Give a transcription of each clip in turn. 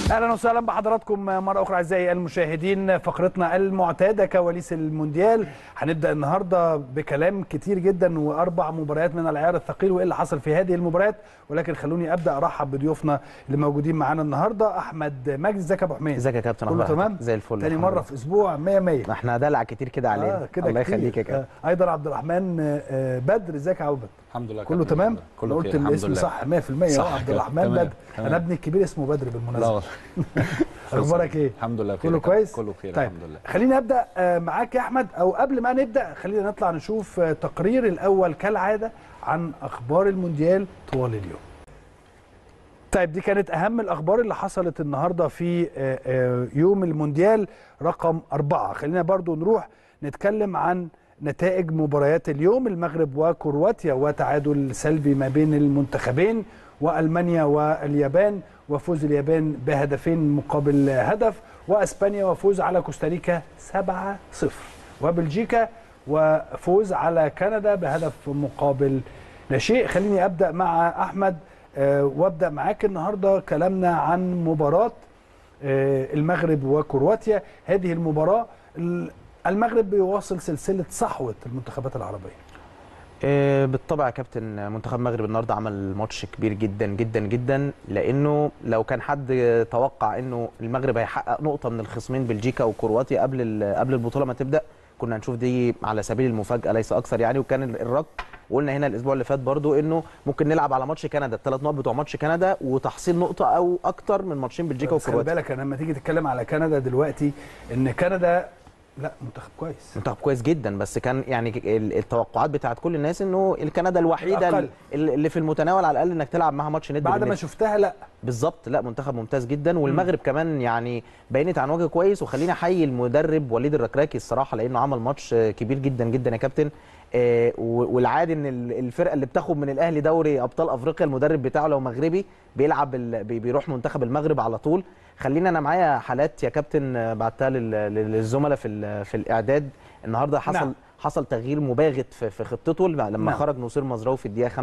اهلا وسهلا بحضراتكم مره اخرى اعزائي المشاهدين فقرتنا المعتاده كواليس المونديال هنبدا النهارده بكلام كتير جدا واربع مباريات من العيار الثقيل وايه اللي حصل في هذه المباريات ولكن خلوني ابدا ارحب بضيوفنا اللي موجودين معانا النهارده احمد مجدي ازيك يا ابو حميد ازيك يا كابتن كله أخبارك؟ تمام زي الفل تاني الحمد مره لله. في اسبوع 100 100 ما احنا دلع كتير كده علينا آه كده الله كتير. يخليك يا كابتن آه ايضا عبد الرحمن آه، بدر ازيك يا عبد الحمد لله كله كابتن. تمام كله قلت بخير، الحمد الاسم لله. صح 100% صح صح عبد كده. الرحمن تمام، بدر تمام. انا ابني الكبير اسمه بدر لا بالمناسبه والله. اخبارك ايه الحمد لله بخير كله يا كابتن. كويس كله بخير طيب الحمد لله خليني ابدا آه، معاك يا احمد او قبل ما نبدا خلينا نطلع نشوف آه، تقرير الاول كالعاده عن اخبار المونديال طوال اليوم طيب دي كانت اهم الاخبار اللي حصلت النهارده في آه، آه، يوم المونديال رقم أربعة خلينا برضو نروح نتكلم عن نتائج مباريات اليوم المغرب وكرواتيا وتعادل سلبي ما بين المنتخبين والمانيا واليابان وفوز اليابان بهدفين مقابل هدف واسبانيا وفوز على كوستاريكا 7-0 وبلجيكا وفوز على كندا بهدف مقابل لا شيء خليني ابدا مع احمد آه، وابدا معاك النهارده كلامنا عن مباراه آه، المغرب وكرواتيا هذه المباراه ال- المغرب بيواصل سلسله صحوه المنتخبات العربيه آه، بالطبع يا كابتن منتخب المغرب النهارده عمل ماتش كبير جدا جدا جدا لانه لو كان حد توقع انه المغرب هيحقق نقطه من الخصمين بلجيكا وكرواتيا قبل ال- قبل البطوله ما تبدا كنا هنشوف دي على سبيل المفاجاه ليس اكثر يعني وكان الرك وقلنا هنا الاسبوع اللي فات برضو انه ممكن نلعب على ماتش كندا الثلاث نقط بتوع ماتش كندا وتحصيل نقطه او اكتر من ماتشين بلجيكا بس خلي وكرواتيا بالك أنا لما تيجي تتكلم على كندا دلوقتي ان كندا لا منتخب كويس منتخب كويس جدا بس كان يعني ال- التوقعات بتاعت كل الناس انه الكندا الوحيده الأقل. ال- اللي في المتناول على الاقل انك تلعب معاها ماتش ند بعد ما بالند. شفتها لا بالظبط لا منتخب ممتاز جدا والمغرب كمان يعني بينت عن وجه كويس وخليني احيي المدرب وليد الركراكي الصراحه لانه عمل ماتش آه، كبير جدا جدا يا كابتن آه، و- والعادي ان ال- الفرقه اللي بتاخد من الاهلي دوري ابطال افريقيا المدرب بتاعه لو مغربي بيلعب ال- بي- بيروح منتخب المغرب على طول خلينا انا معايا حالات يا كابتن آه، بعتها لل- لل- للزملاء في ال- في الاعداد النهارده حصل نعم. نعم. حصل تغيير مباغت في في خطته لما نعم. خرج نصير مزراوي في الدقيقه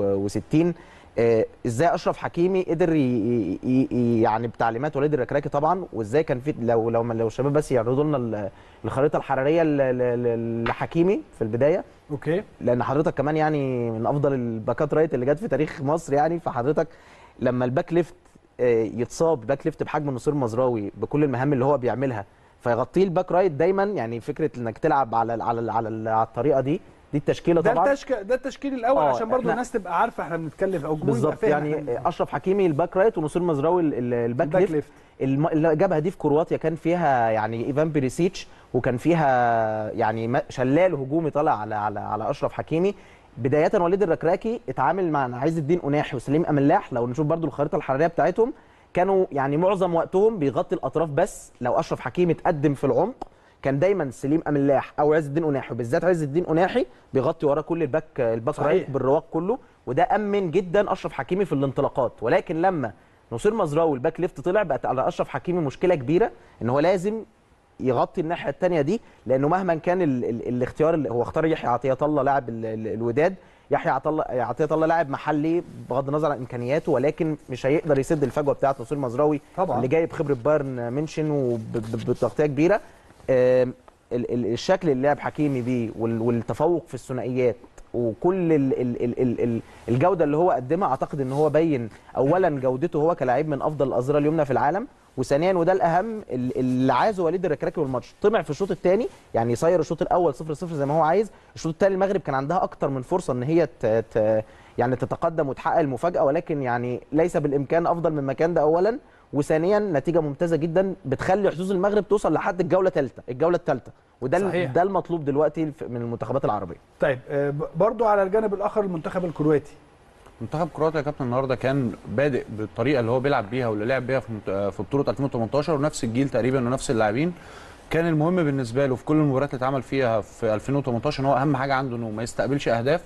65 آه، ازاي اشرف حكيمي قدر ي- ي- ي- يعني بتعليمات وليد الركراكي طبعا وازاي كان في لو لو لو الشباب بس يعرضوا لنا ال- الخريطه الحراريه ل- ل- ل- لحكيمي في البدايه اوكي لان حضرتك كمان يعني من افضل الباكات رايت اللي جت في تاريخ مصر يعني فحضرتك لما الباك ليفت آه، يتصاب باك ليفت بحجم نصير مزراوي بكل المهام اللي هو بيعملها فيغطيه الباك رايت دايما يعني فكره انك تلعب على على على, على الطريقه دي دي التشكيله ده طبعا التشك... ده التشكيل الاول آه، عشان برضو إحنا- الناس تبقى عارفه احنا بنتكلم او الجمهور يبقى بالظبط فاهم يعني إحنا- اشرف حكيمي الباك رايت ونصير مزراوي ال- ال- الباك الباك ليفت ليفت الم... اللي جابها دي في كرواتيا كان فيها يعني ايفان بيريسيتش وكان فيها يعني ما- شلال هجومي طالع على على على اشرف حكيمي بدايه وليد الركراكي اتعامل مع عز الدين قناحي وسليم املاح لو نشوف برضو الخريطه الحراريه بتاعتهم كانوا يعني معظم وقتهم بيغطي الاطراف بس لو اشرف حكيمي اتقدم في العمق كان دايما سليم املاح او عز الدين قناحي وبالذات عز الدين قناحي بيغطي وراه كل الباك الباك صحيح. رايت بالرواق كله وده امن جدا اشرف حكيمي في الانطلاقات ولكن لما نصير مزراوي الباك ليفت طلع بقت على اشرف حكيمي مشكله كبيره ان هو لازم يغطي الناحيه الثانيه دي لانه مهما كان ال ال الاختيار اللي هو اختار يحيى عطيه الله لاعب ال- ال- الوداد يحيى عطيه الله عطيه الله لاعب محلي بغض النظر عن امكانياته ولكن مش هيقدر يسد الفجوه بتاعه نصير مزراوي طبعا. اللي جاي بخبره بايرن منشن وبتغطيه كبيره آم، ال- ال- الشكل اللي لعب حكيمي بيه وال- والتفوق في الثنائيات وكل ال ال ال ال ال الجوده اللي هو قدمها اعتقد ان هو بين اولا جودته هو كلاعب من افضل الاظهره اليمنى في العالم وثانيا وده الاهم ال- اللي عايزه وليد الركراكي والماتش طمع في الشوط الثاني يعني يصير الشوط الاول 0 0 زي ما هو عايز الشوط الثاني المغرب كان عندها اكتر من فرصه ان هي ت ت يعني تتقدم وتحقق المفاجاه ولكن يعني ليس بالامكان افضل من مكان ده اولا وثانيا نتيجه ممتازه جدا بتخلي حظوظ المغرب توصل لحد الجوله الثالثه الجوله الثالثه وده ال- صحيح. ده المطلوب دلوقتي في- من المنتخبات العربيه طيب آه، ب- برضو على الجانب الاخر المنتخب الكرواتي منتخب كرواتيا يا كابتن النهارده كان بادئ بالطريقه اللي هو بيلعب بيها واللي لعب بيها في منت- في بطوله 2018 ونفس الجيل تقريبا ونفس اللاعبين كان المهم بالنسبه له في كل المباريات اللي اتعمل فيها في 2018 ان هو اهم حاجه عنده انه ما يستقبلش اهداف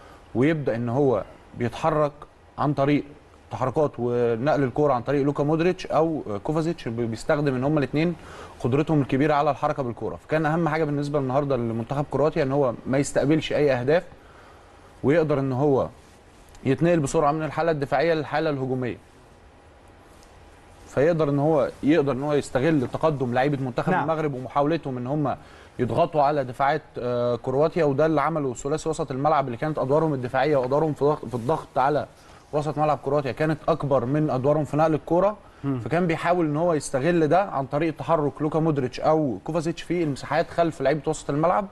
ويبدا ان هو بيتحرك عن طريق تحركات ونقل الكوره عن طريق لوكا مودريتش او كوفازيتش بي- بيستخدم ان هم الاثنين قدرتهم الكبيره على الحركه بالكوره فكان اهم حاجه بالنسبه النهارده لمنتخب كرواتيا ان هو ما يستقبلش اي اهداف ويقدر ان هو يتنقل بسرعه من الحاله الدفاعيه للحاله الهجوميه فيقدر ان هو يقدر ان هو يستغل تقدم لعيبه منتخب نعم. نعم. المغرب ومحاولتهم ان هم يضغطوا على دفاعات آه، كرواتيا وده اللي عمله ثلاثي وسط الملعب اللي كانت ادوارهم الدفاعيه وادوارهم في ضغط- في الضغط على وسط ملعب كرواتيا كانت اكبر من ادوارهم في نقل الكوره فكان بيحاول ان هو يستغل ده عن طريق تحرك لوكا مودريتش او كوفازيتش في المساحات خلف لعيبه وسط الملعب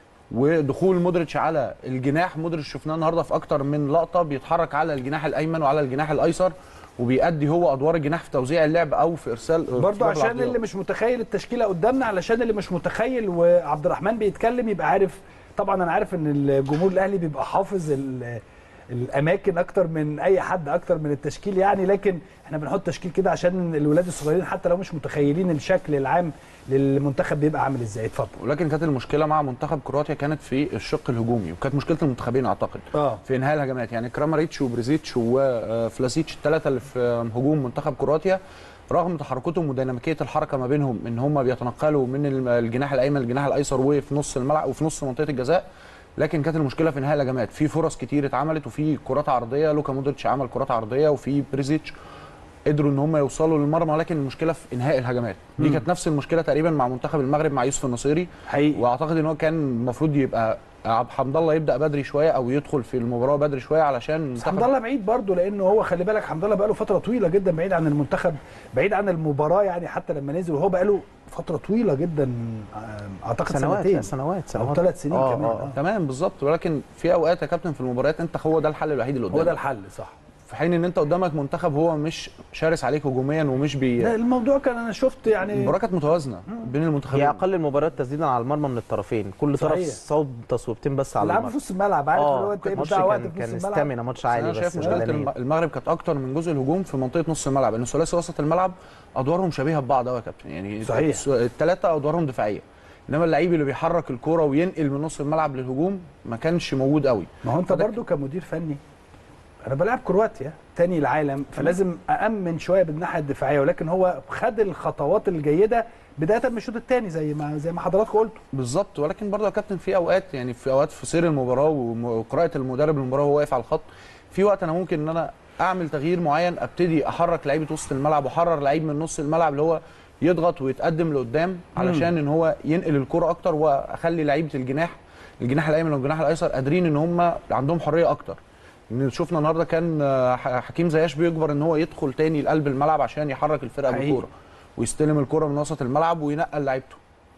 ودخول مودريتش على الجناح مودريتش شفناه النهارده في اكتر من لقطه بيتحرك على الجناح الايمن وعلى الجناح الايسر وبيأدي هو ادوار الجناح في توزيع اللعب او في ارسال في برضو ضرب عشان العرضيات. اللي مش متخيل التشكيله قدامنا علشان اللي مش متخيل وعبد الرحمن بيتكلم يبقى عارف طبعا انا عارف ان الجمهور الاهلي بيبقى حافظ ال- الاماكن اكتر من اي حد اكتر من التشكيل يعني لكن احنا بنحط تشكيل كده عشان الولاد الصغيرين حتى لو مش متخيلين الشكل العام للمنتخب بيبقى عامل ازاي اتفضل ولكن كانت المشكله مع منتخب كرواتيا كانت في الشق الهجومي وكانت مشكله المنتخبين اعتقد اه في انهاء الهجمات يعني كراماريتش وبريزيتش وفلاسيتش الثلاثه اللي في هجوم منتخب كرواتيا رغم تحركاتهم وديناميكيه الحركه ما بينهم ان هم بيتنقلوا من الجناح الايمن للجناح الايسر وفي نص الملعب وفي نص منطقه الجزاء لكن كانت المشكله في انهاء الهجمات في فرص كتير اتعملت وفي كرات عرضيه لوكا مودريتش عمل كرات عرضيه وفي بريزيتش قدروا ان هم يوصلوا للمرمى ولكن المشكله في انهاء الهجمات دي كانت نفس المشكله تقريبا مع منتخب المغرب مع يوسف النصيري حقيقي واعتقد ان هو كان المفروض يبقى عبد حمد الله يبدا بدري شويه او يدخل في المباراه بدري شويه علشان بس منتخب- حمد الله بعيد برضه لانه هو خلي بالك حمد الله بقاله فتره طويله جدا بعيد عن المنتخب بعيد عن المباراه يعني حتى لما نزل وهو بقاله فتره طويله جدا آه، اعتقد سنوات سنتين لا، سنوات او سنوات ثلاث سنين آه، كمان آه. آه. تمام بالظبط ولكن في اوقات يا كابتن في المباريات انت هو ده الحل الوحيد اللي هو ده قدامك الحل صح في حين ان انت قدامك منتخب هو مش شارس عليك هجوميا ومش بي لا الموضوع كان انا شفت يعني المباراه كانت متوازنه بين هي المنتخبين اقل المباريات تسديدا على المرمى من الطرفين كل طرف صحيح. صوب تصويبتين بس على لعبوا في المرمى نص الملعب عارف اللي هو اه انت ايه ماتش بتاع وقت كان في كان نص الملعب استامينا ماتش عالي انا بس شايف مشكله الأولانية. الم- المغرب كانت اكتر من جزء الهجوم في منطقه نص الملعب لان ثلاثي وسط الملعب ادوارهم شبيهه ببعض قوي يا كابتن يعني صحيح. الثلاثه ادوارهم دفاعيه انما اللعيب اللي بيحرك الكوره وينقل من نص الملعب للهجوم ما كانش موجود قوي ما هو انت فده برضو كمدير فني انا بلعب كرواتيا تاني العالم فلازم أأمن شويه بالناحيه الدفاعيه ولكن هو خد الخطوات الجيده بدايه من الشوط الثاني زي ما زي ما حضراتكم قلتوا بالظبط ولكن برضه يا كابتن في اوقات يعني في اوقات في سير المباراه وم- وقراءه المدرب للمباراه وهو واقف على الخط في وقت انا ممكن ان انا اعمل تغيير معين ابتدي احرك لعيبه وسط الملعب واحرر لعيب من نص الملعب اللي هو يضغط ويتقدم لقدام علشان ان هو ينقل الكره اكتر واخلي لعيبه الجناح الجناح الايمن والجناح الايسر قادرين ان هم عندهم حريه اكتر إن شفنا النهارده كان آه، ح- حكيم زياش بيجبر ان هو يدخل تاني لقلب الملعب عشان يحرك الفرقه حقيقي. بالكوره ويستلم الكره من وسط الملعب وينقل لعيبته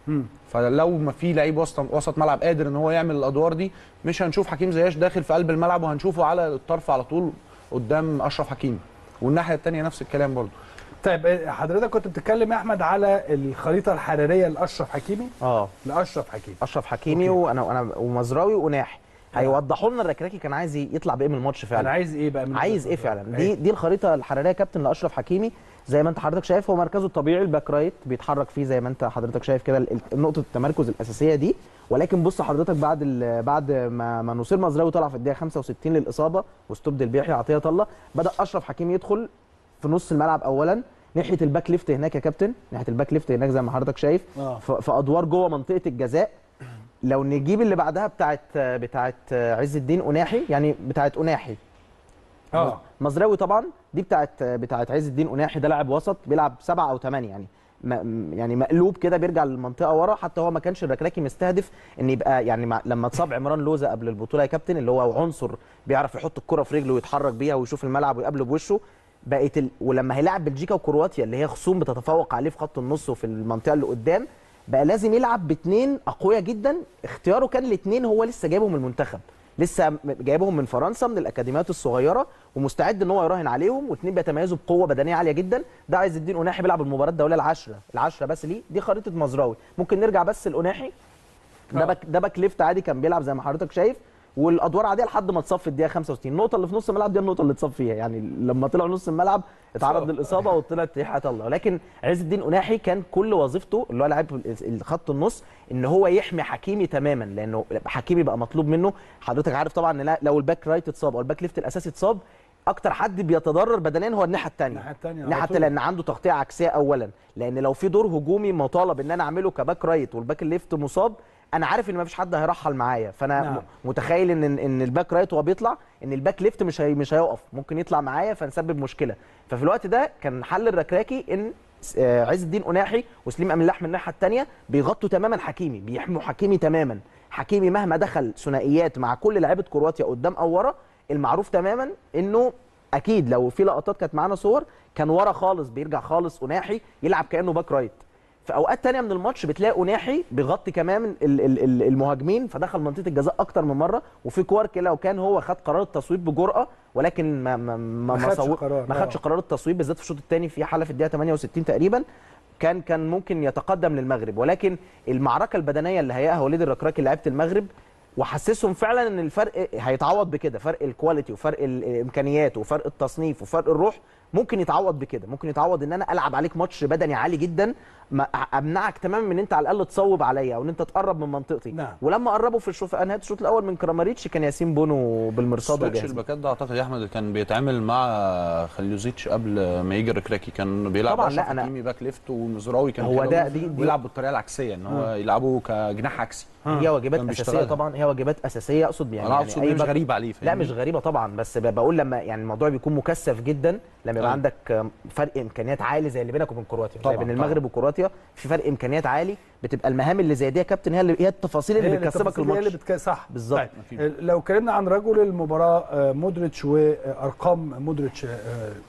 فلو ما في لعيب وسط وسط ملعب قادر ان هو يعمل الادوار دي مش هنشوف حكيم زياش داخل في قلب الملعب وهنشوفه على الطرف على طول قدام اشرف حكيمي والناحيه الثانيه نفس الكلام برضه طيب إيه، حضرتك كنت بتتكلم يا احمد على الخريطه الحراريه لاشرف حكيمي اه لاشرف حكيمي اشرف حكيمي أوكي. وانا وانا ومزراوي وناحي هيوضحوا لنا الركراكي كان عايز يطلع بايه من الماتش انا فعلا عايز ايه بقى من عايز وجهة ايه نظرك؟ فعلا دي دي الخريطه الحراريه يا كابتن لاشرف حكيمي زي ما انت حضرتك شايف هو مركزه الطبيعي الباك رايت بيتحرك فيه زي ما انت حضرتك شايف كده ال- نقطه التمركز الاساسيه دي ولكن بص حضرتك بعد ال- بعد ما ما نصير مزراوي طلع في الدقيقه 65 للاصابه واستبدل بيحيى عطيه الله بدا اشرف حكيمي يدخل في نص الملعب اولا ناحيه الباك ليفت هناك يا كابتن ناحيه الباك ليفت هناك زي ما حضرتك شايف آه. ف- في ادوار جوه منطقه الجزاء لو نجيب اللي بعدها بتاعت بتاعت عز الدين اناحي يعني بتاعت اناحي اه مزراوي طبعا دي بتاعت بتاعت عز الدين اناحي ده لاعب وسط بيلعب سبعة او ثمانية يعني م- يعني مقلوب كده بيرجع للمنطقه ورا حتى هو ما كانش الركراكي مستهدف ان يبقى يعني مع لما اتصاب عمران لوزه قبل البطوله يا كابتن اللي هو عنصر بيعرف يحط الكره في رجله ويتحرك بيها ويشوف الملعب ويقابله بوشه بقت ال... ولما هيلاعب بلجيكا وكرواتيا اللي هي خصوم بتتفوق عليه في خط النص وفي المنطقه اللي قدام بقى لازم يلعب باثنين اقوياء جدا اختياره كان الاثنين هو لسه جايبهم من المنتخب لسه م- جايبهم من فرنسا من الاكاديميات الصغيره ومستعد ان هو يراهن عليهم واثنين بيتميزوا بقوه بدنيه عاليه جدا ده عايز الدين اناحي بيلعب المباراه الدوليه العشره العشره بس ليه دي خريطه مزراوي ممكن نرجع بس لاناحي ده آه. باك ده باك ليفت عادي كان بيلعب زي ما حضرتك شايف والادوار عاديه لحد ما اتصاب في الدقيقه 65 النقطه اللي في نص الملعب دي النقطه اللي اتصاب فيها يعني لما طلع نص الملعب اتعرض اتصاب. للاصابه وطلعت ريحه الله لكن عز الدين اناحي كان كل وظيفته اللي هو لاعب خط النص ان هو يحمي حكيمي تماما لانه حكيمي بقى مطلوب منه حضرتك عارف طبعا ان لا- لو الباك رايت اتصاب او الباك ليفت الاساسي اتصاب اكتر حد بيتضرر بدنيا هو الناحيه الثانيه الناحية التانية على الناحيه طول. التانية لان عنده تغطيه عكسيه اولا لان لو في دور هجومي مطالب ان انا اعمله كباك رايت والباك ليفت مصاب انا عارف ان مفيش حد هيرحل معايا فانا نعم. نعم. متخيل ان ان الباك رايت وهو بيطلع ان الباك ليفت مش هي مش هيقف ممكن يطلع معايا فنسبب مشكله ففي الوقت ده كان حل الركراكي ان س- آه، عز الدين قناحي وسليم امين اللحم من الناحيه الثانيه بيغطوا تماما حكيمي بيحموا حكيمي تماما حكيمي مهما دخل ثنائيات مع كل لعيبه كرواتيا قدام او ورا المعروف تماما انه اكيد لو في لقطات كانت معانا صور كان ورا خالص بيرجع خالص قناحي يلعب كانه باك رايت في اوقات تانية من الماتش بتلاقي قناحي بيغطي كمان ال- ال- ال- المهاجمين فدخل منطقه الجزاء اكتر من مره وفي كور كده لو كان هو خد قرار التصويب بجرأه ولكن ما ما ما, ما خدش صو- قرار، ما خدش آه. قرار التصويب بالذات في الشوط الثاني في حاله في الدقيقه 68 تقريبا كان كان ممكن يتقدم للمغرب ولكن المعركه البدنيه اللي هيئها وليد الركراكي لعيبه المغرب وحسسهم فعلا ان الفرق هيتعوض بكده فرق الكواليتي وفرق الامكانيات وفرق التصنيف وفرق الروح ممكن يتعوض بكده ممكن يتعوض ان انا العب عليك ماتش بدني عالي جدا ما امنعك تماما من ان انت على الاقل تصوب عليا او ان انت تقرب من منطقتي نعم. ولما قربوا في الشوط في نهايه الشوط الاول من كراماريتش كان ياسين بونو بالمرصاد سويتش وجاهز الباكات ده اعتقد يا احمد كان بيتعامل مع خليوزيتش قبل ما يجي الركراكي كان بيلعب طبعاً، أشرف لا، أنا- حكيمي باك ليفت ومزراوي كان هو كده ده- دي- دي- بيلعب بالطريقه العكسيه ان هو يلعبوا كجناح عكسي هي واجبات كان اساسيه بيشتغلها. طبعا هي واجبات اساسيه اقصد يعني, انا يعني اقصد أي إن مش باك- غريب عليه لا فاهمني؟ مش غريبه طبعا بس ب- بقول لما يعني الموضوع بيكون مكثف جدا لما يبقى آه. عندك آم، فرق امكانيات عالي زي اللي بينك وبين كرواتيا طبعاً، زي بين طبعاً. المغرب وكرواتيا في فرق امكانيات عالي بتبقى المهام اللي زي دي يا كابتن هي اللي هي التفاصيل اللي هي بتكسبك التفاصيل هي الماتش اللي بتك... صح بالظبط. طيب. أكيد. لو اتكلمنا عن رجل المباراه آه، مودريتش وارقام مودريتش آه،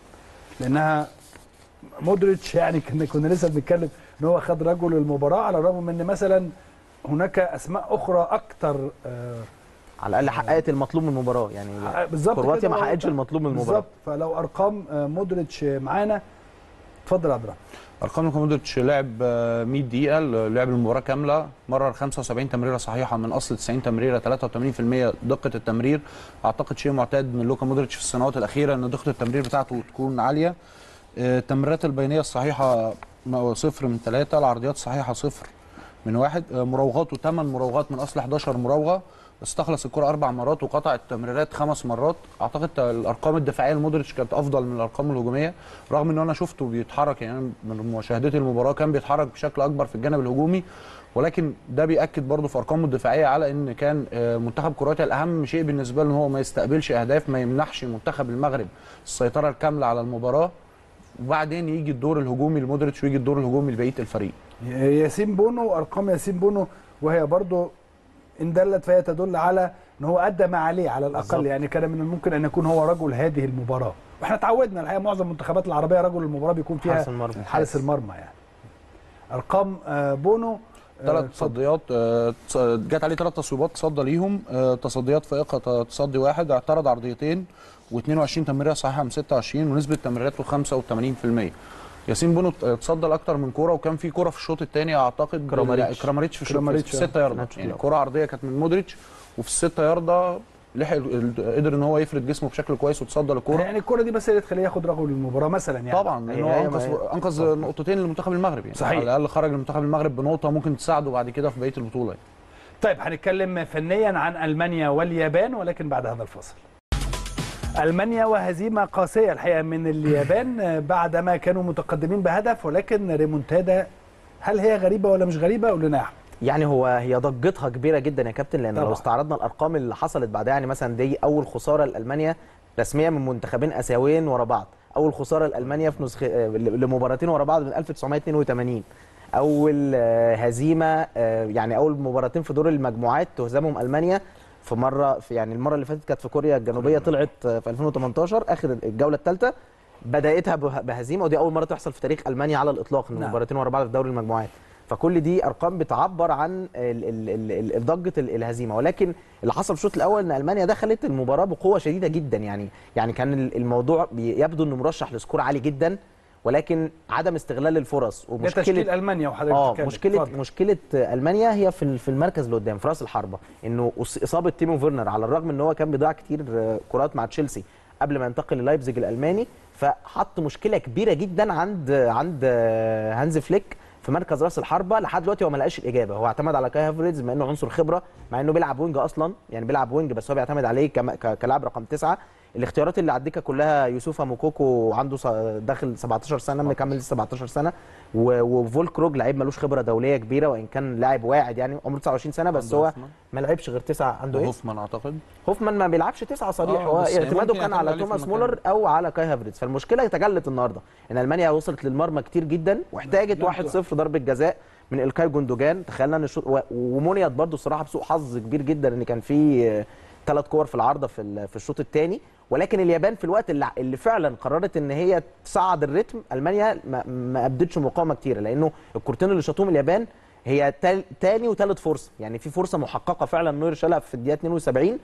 لانها مودريتش يعني كنا كنا لسه بنتكلم ان هو خد رجل المباراه على الرغم من ان مثلا هناك اسماء اخرى اكتر آه، على الاقل حققت المطلوب من المباراه يعني بالظبط كرواتيا كده ما هو- حققتش المطلوب من المباراه بالظبط فلو ارقام آه، مودريتش معانا اتفضل يا عبد الرحمن ارقام لوكا مودريتش لعب آه، 100 دقيقه لعب المباراه كامله مرر 75 تمريره صحيحه من اصل 90 تمريره 83% دقه التمرير اعتقد شيء معتاد من لوكا مودريتش في السنوات الاخيره ان دقه التمرير بتاعته تكون عاليه آه، التمريرات البينيه الصحيحه م- صفر من ثلاثه العرضيات الصحيحه صفر من واحد آه، مراوغاته 8 مراوغات من اصل 11 مراوغه استخلص الكره اربع مرات وقطع التمريرات خمس مرات اعتقد الارقام الدفاعيه لمودريتش كانت افضل من الارقام الهجوميه رغم ان انا شفته بيتحرك يعني من مشاهدتي المباراه كان بيتحرك بشكل اكبر في الجانب الهجومي ولكن ده بياكد برضه في ارقامه الدفاعيه على ان كان آه، منتخب كرواتيا الاهم شيء بالنسبه له ان هو ما يستقبلش اهداف ما يمنحش منتخب المغرب السيطره الكامله على المباراه وبعدين يجي الدور الهجومي لمودريتش ويجي الدور الهجومي لبقيه الفريق ياسين بونو ارقام ياسين بونو وهي برضو ان دلت فهي تدل على ان هو ادى ما عليه على الاقل بالظبط. يعني كان من الممكن ان يكون هو رجل هذه المباراه واحنا اتعودنا الحقيقه معظم المنتخبات العربيه رجل المباراه بيكون فيها حارس المرمى. حارس المرمى يعني ارقام آه، بونو آه، ثلاث اتفضل. تصديات آه، تص- جت عليه ثلاث تصويبات تصدى ليهم آه، تصديات فائقه ت- تصدي واحد اعترض عرضيتين و22 تمريره صحيحه من 26 ونسبه تمريراته 85% ياسين بونو ت- تصدى لاكثر من كوره وكان في كوره في الشوط الثاني اعتقد كراماريتش. كراماريتش في الشوط- كراماريتش، في 6 يارده ماتش يعني كده. كوره عرضيه كانت من مودريتش وفي الستة يارده لحق ال- قدر ان هو يفرد جسمه بشكل كويس وتصدى للكوره يعني الكره دي بس اللي تخليه ياخد رجل المباراه مثلا يعني طبعا لان هو هي- هي- انقذ هي- انقذ نقطتين للمنتخب المغربي يعني صحيح. على الاقل خرج المنتخب المغرب بنقطه ممكن تساعده بعد كده في بقيه البطوله يعني. طيب هنتكلم فنيا عن المانيا واليابان ولكن بعد هذا الفصل المانيا وهزيمه قاسيه الحقيقه من اليابان بعدما كانوا متقدمين بهدف ولكن ريمونتادا هل هي غريبه ولا مش غريبه قول لنا يا احمد يعني هو هي ضجتها كبيره جدا يا كابتن لان طبعا. لو استعرضنا الارقام اللي حصلت بعدها يعني مثلا دي اول خساره لالمانيا رسميا من منتخبين اسيويين ورا بعض اول خساره لالمانيا في نسخ آه، لمباراتين ورا بعض من 1982 اول آه، هزيمه آه، يعني اول مباراتين في دور المجموعات تهزمهم المانيا في مره في يعني المره اللي فاتت كانت في كوريا الجنوبيه طلعت آه، في 2018 اخر الجوله الثالثه بدايتها به- بهزيمه ودي اول مره تحصل في تاريخ المانيا على الاطلاق ان نعم. مباراتين ورا بعض في دوري المجموعات فكل دي ارقام بتعبر عن ال- ال- ال- ال- ضجه ال- الهزيمه ولكن اللي حصل في الشوط الاول ان المانيا دخلت المباراه بقوه شديده جدا يعني يعني كان ال- الموضوع بي- يبدو انه مرشح لسكور عالي جدا ولكن عدم استغلال الفرص ده تشكيل ومشكله المانيا وحضرتك اه بتتكلم. مشكله اتفضل. مشكله المانيا هي في ال- في المركز اللي قدام في راس الحربه انه أص- اصابه تيمو فيرنر على الرغم ان هو كان بيضيع كتير آه، كرات مع تشيلسي قبل ما ينتقل للايبزيج الالماني فحط مشكله كبيره جدا عند عند آه، هانز فليك في مركز راس الحربه لحد دلوقتي هو ما لقاش الاجابه هو اعتمد على كاي هافريدز بما انه عنصر خبره مع انه بيلعب وينج اصلا يعني بيلعب وينج بس هو بيعتمد عليه كم- ك- كلاعب رقم تسعه الاختيارات اللي على الدكه كلها يوسوفا موكوكو عنده ص- داخل 17 سنه مكمل 17 سنه و- وفولكروج لعيب ملوش خبره دوليه كبيره وان كان لاعب واعد يعني عمره 29 سنه بس عنده هو هوفمان. ما لعبش غير تسعه عنده ايه هوفمان اعتقد هوفمان ما بيلعبش تسعه صريح آه، هو بس اعتماده ممكن كان يعتمد على عليه في توماس المكان. مولر او على كاي هافرتز فالمشكله تجلت النهارده ان المانيا وصلت للمرمى كتير جدا واحتاجت 1-0 ضربه جزاء من الكاي جوندوجان تخيلنا ان الشوط و- ومنيت برده الصراحه بسوء حظ كبير جدا ان كان في ثلاث كور في العارضه في ال- في الشوط الثاني ولكن اليابان في الوقت اللي, اللي فعلا قررت ان هي تصعد الريتم المانيا ما, ما ابدتش مقاومه كتيره لانه الكورتين اللي شاطوهم اليابان هي تال- تاني وتالت فرصه يعني في فرصه محققه فعلا نوير شالها في الدقيقه 72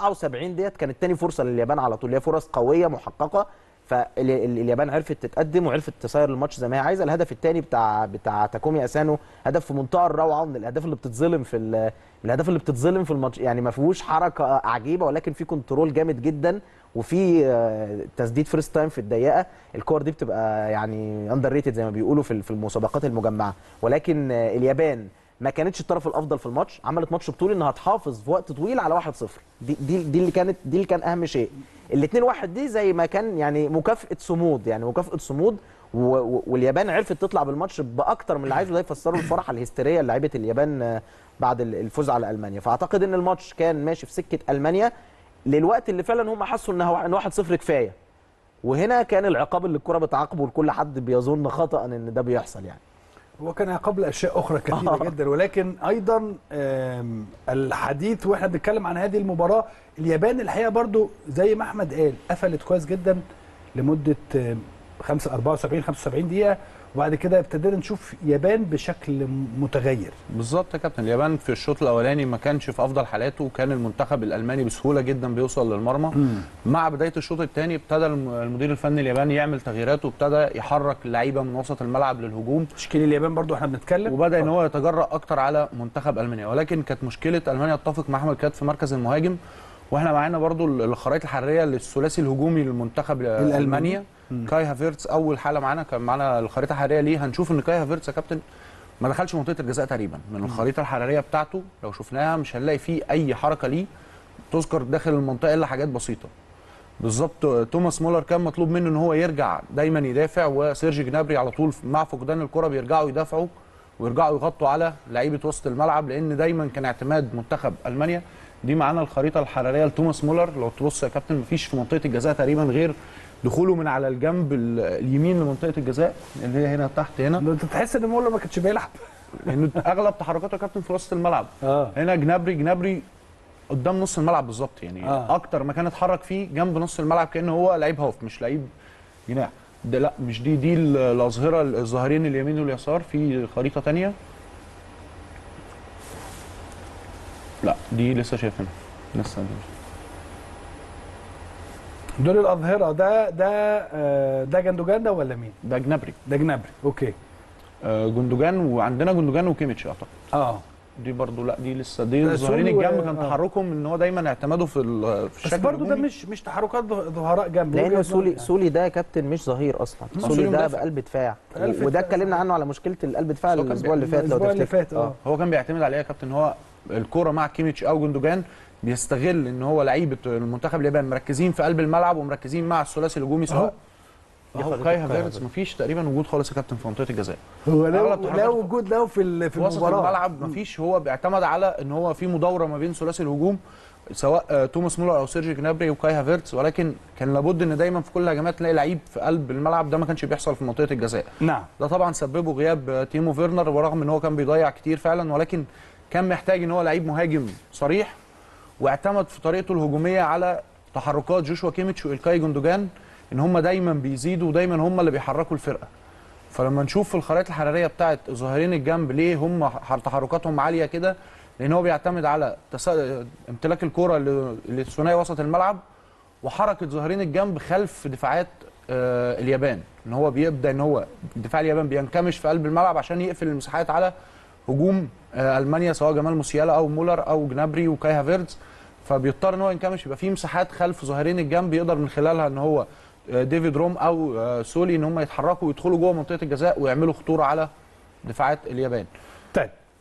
74 ديت كانت تاني فرصه لليابان على طول هي فرص قويه محققه فاليابان عرفت تتقدم وعرفت تصير الماتش زي ما هي عايزه الهدف الثاني بتاع بتاع تاكومي اسانو هدف في منتهى الروعه من الاهداف اللي بتتظلم في ال- من الاهداف اللي بتتظلم في الماتش يعني ما فيهوش حركه عجيبه ولكن في كنترول جامد جدا وفي آه، تسديد فيرست تايم في الدقيقه الكور دي بتبقى يعني اندر ريتد زي ما بيقولوا في في المسابقات المجمعه ولكن آه، اليابان ما كانتش الطرف الافضل في الماتش عملت ماتش بطولي انها تحافظ في وقت طويل على 1-0 دي دي دي اللي كانت دي اللي كان اهم شيء الاثنين واحد دي زي ما كان يعني مكافاه صمود يعني مكافاه صمود و- و- واليابان عرفت تطلع بالماتش باكتر من اللي عايزه ده يفسروا الفرحه الهستيريه اللي لعيبه اليابان آه، بعد ال- الفوز على المانيا فاعتقد ان الماتش كان ماشي في سكه المانيا للوقت اللي فعلا هم حسوا انها ان 1-0 كفايه وهنا كان العقاب اللي الكره بتعاقبه لكل حد بيظن خطا ان ده بيحصل يعني هو كان قبل اشياء اخرى كثيره جدا ولكن ايضا آم، الحديث واحنا بنتكلم عن هذه المباراه اليابان الحقيقه برضو زي ما احمد قال قفلت كويس جدا لمده آم، خمسة 74 75 دقيقه وبعد كده ابتدينا نشوف يابان بشكل متغير بالظبط يا كابتن اليابان في الشوط الاولاني ما كانش في افضل حالاته وكان المنتخب الالماني بسهوله جدا بيوصل للمرمى مع بدايه الشوط الثاني ابتدى الم- المدير الفني الياباني يعمل تغييرات وابتدى يحرك اللعيبه من وسط الملعب للهجوم تشكيل اليابان برضو احنا بنتكلم وبدا ان هو يتجرأ اكتر على منتخب المانيا ولكن كانت مشكله المانيا اتفق مع احمد كانت في مركز المهاجم واحنا معانا برضو ال- الخرائط الحراريه للثلاثي الهجومي للمنتخب الألماني. المانيا كاي هافيرتس اول حاله معانا كان معانا الخريطه الحراريه ليه هنشوف ان كاي هافيرتس يا كابتن ما دخلش منطقه الجزاء تقريبا من الخريطه الحراريه بتاعته لو شفناها مش هنلاقي فيه اي حركه ليه تذكر داخل المنطقه الا حاجات بسيطه بالظبط توماس مولر كان مطلوب منه ان هو يرجع دايما يدافع وسيرجي جنابري على طول مع فقدان الكره بيرجعوا يدافعوا ويرجعوا يغطوا على لعيبه وسط الملعب لان دايما كان اعتماد منتخب المانيا دي معانا الخريطه الحراريه لتوماس مولر لو تبص يا كابتن مفيش في منطقه الجزاء تقريبا غير دخوله من على الجنب ال- اليمين لمنطقه الجزاء اللي هي هنا تحت هنا انت تحس ان مولر ما كانش بيلعب لان اغلب تحركاته يا كابتن في وسط الملعب اه هنا جنابري جنابري قدام نص الملعب بالظبط يعني آه. آه. اكتر مكان اتحرك فيه جنب نص الملعب كانه هو لعيب هاف مش لعيب جناح ده لا مش دي دي ال- الاظهره الظاهرين اليمين واليسار في خريطه تانية لا دي لسه شايفينها لسه دي. دول الاظهره ده ده آه، ده جندوجان ده ولا مين؟ ده جنابري ده جنابري اوكي آه جندوجان وعندنا جندوجان وكيميتش اعتقد اه دي برضو لا دي لسه دي ده ظاهرين سولو و- الجنب كان آه. تحركهم ان هو دايما اعتماده في ال- في بس الشكل برضو ده الهجومي. مش مش تحركات ظه- ظهراء جنب لانه وجهة سولي نظري. سولي ده يا كابتن مش ظهير اصلا سولي سولي ده مدافع. بقلب دفاع قلب وده دفاع. اتكلمنا عنه على مشكله القلب دفاع بس هو كان الاسبوع اللي فات لو الاسبوع اللي تفتكر فات اه هو كان بيعتمد عليه يا كابتن ان هو الكوره مع كيميتش او جندوجان بيستغل ان هو لعيبه المنتخب الياباني مركزين في قلب الملعب ومركزين مع الثلاثي الهجومي سواء دي اهو خريطة كاي كاي هافيرتز هافيرتز. مفيش تقريبا وجود خالص يا كابتن في منطقه الجزاء هو لو أغلب تحركاته لو وجود له في ال- في في وسط المباراه الملعب مفيش هو بيعتمد على ان هو في مداوره ما بين ثلاثي الهجوم سواء آه، توماس مولر او سيرجي جنابري وكاي هافيرتز ولكن كان لابد ان دايما في كل الهجمات تلاقي لعيب في قلب الملعب ده ما كانش بيحصل في منطقه الجزاء نعم ده طبعا سببه غياب آه، تيمو فيرنر ورغم ان هو كان بيضيع كتير فعلا ولكن كان محتاج ان هو لعيب مهاجم صريح واعتمد في طريقته الهجوميه على تحركات جوشوا كيميتش والكاي جندوجان ان هم دايما بيزيدوا ودايما هم اللي بيحركوا الفرقه فلما نشوف في الخرائط الحراريه بتاعت ظاهرين الجنب ليه هم ح- تحركاتهم عاليه كده لان هو بيعتمد على تس... امتلاك الكره ل- لثنائي وسط الملعب وحركه ظاهرين الجنب خلف دفاعات آه اليابان ان هو بيبدا ان هو دفاع اليابان بينكمش في قلب الملعب عشان يقفل المساحات على هجوم آه المانيا سواء جمال موسيالا او مولر او جنابري وكاي هافيرتز فبيضطر ان هو ينكمش يبقى في مساحات خلف ظاهرين الجنب يقدر من خلالها ان هو آه، ديفيد روم او آه، سولي ان هم يتحركوا ويدخلوا جوه منطقه الجزاء ويعملوا خطوره على دفاعات اليابان طيب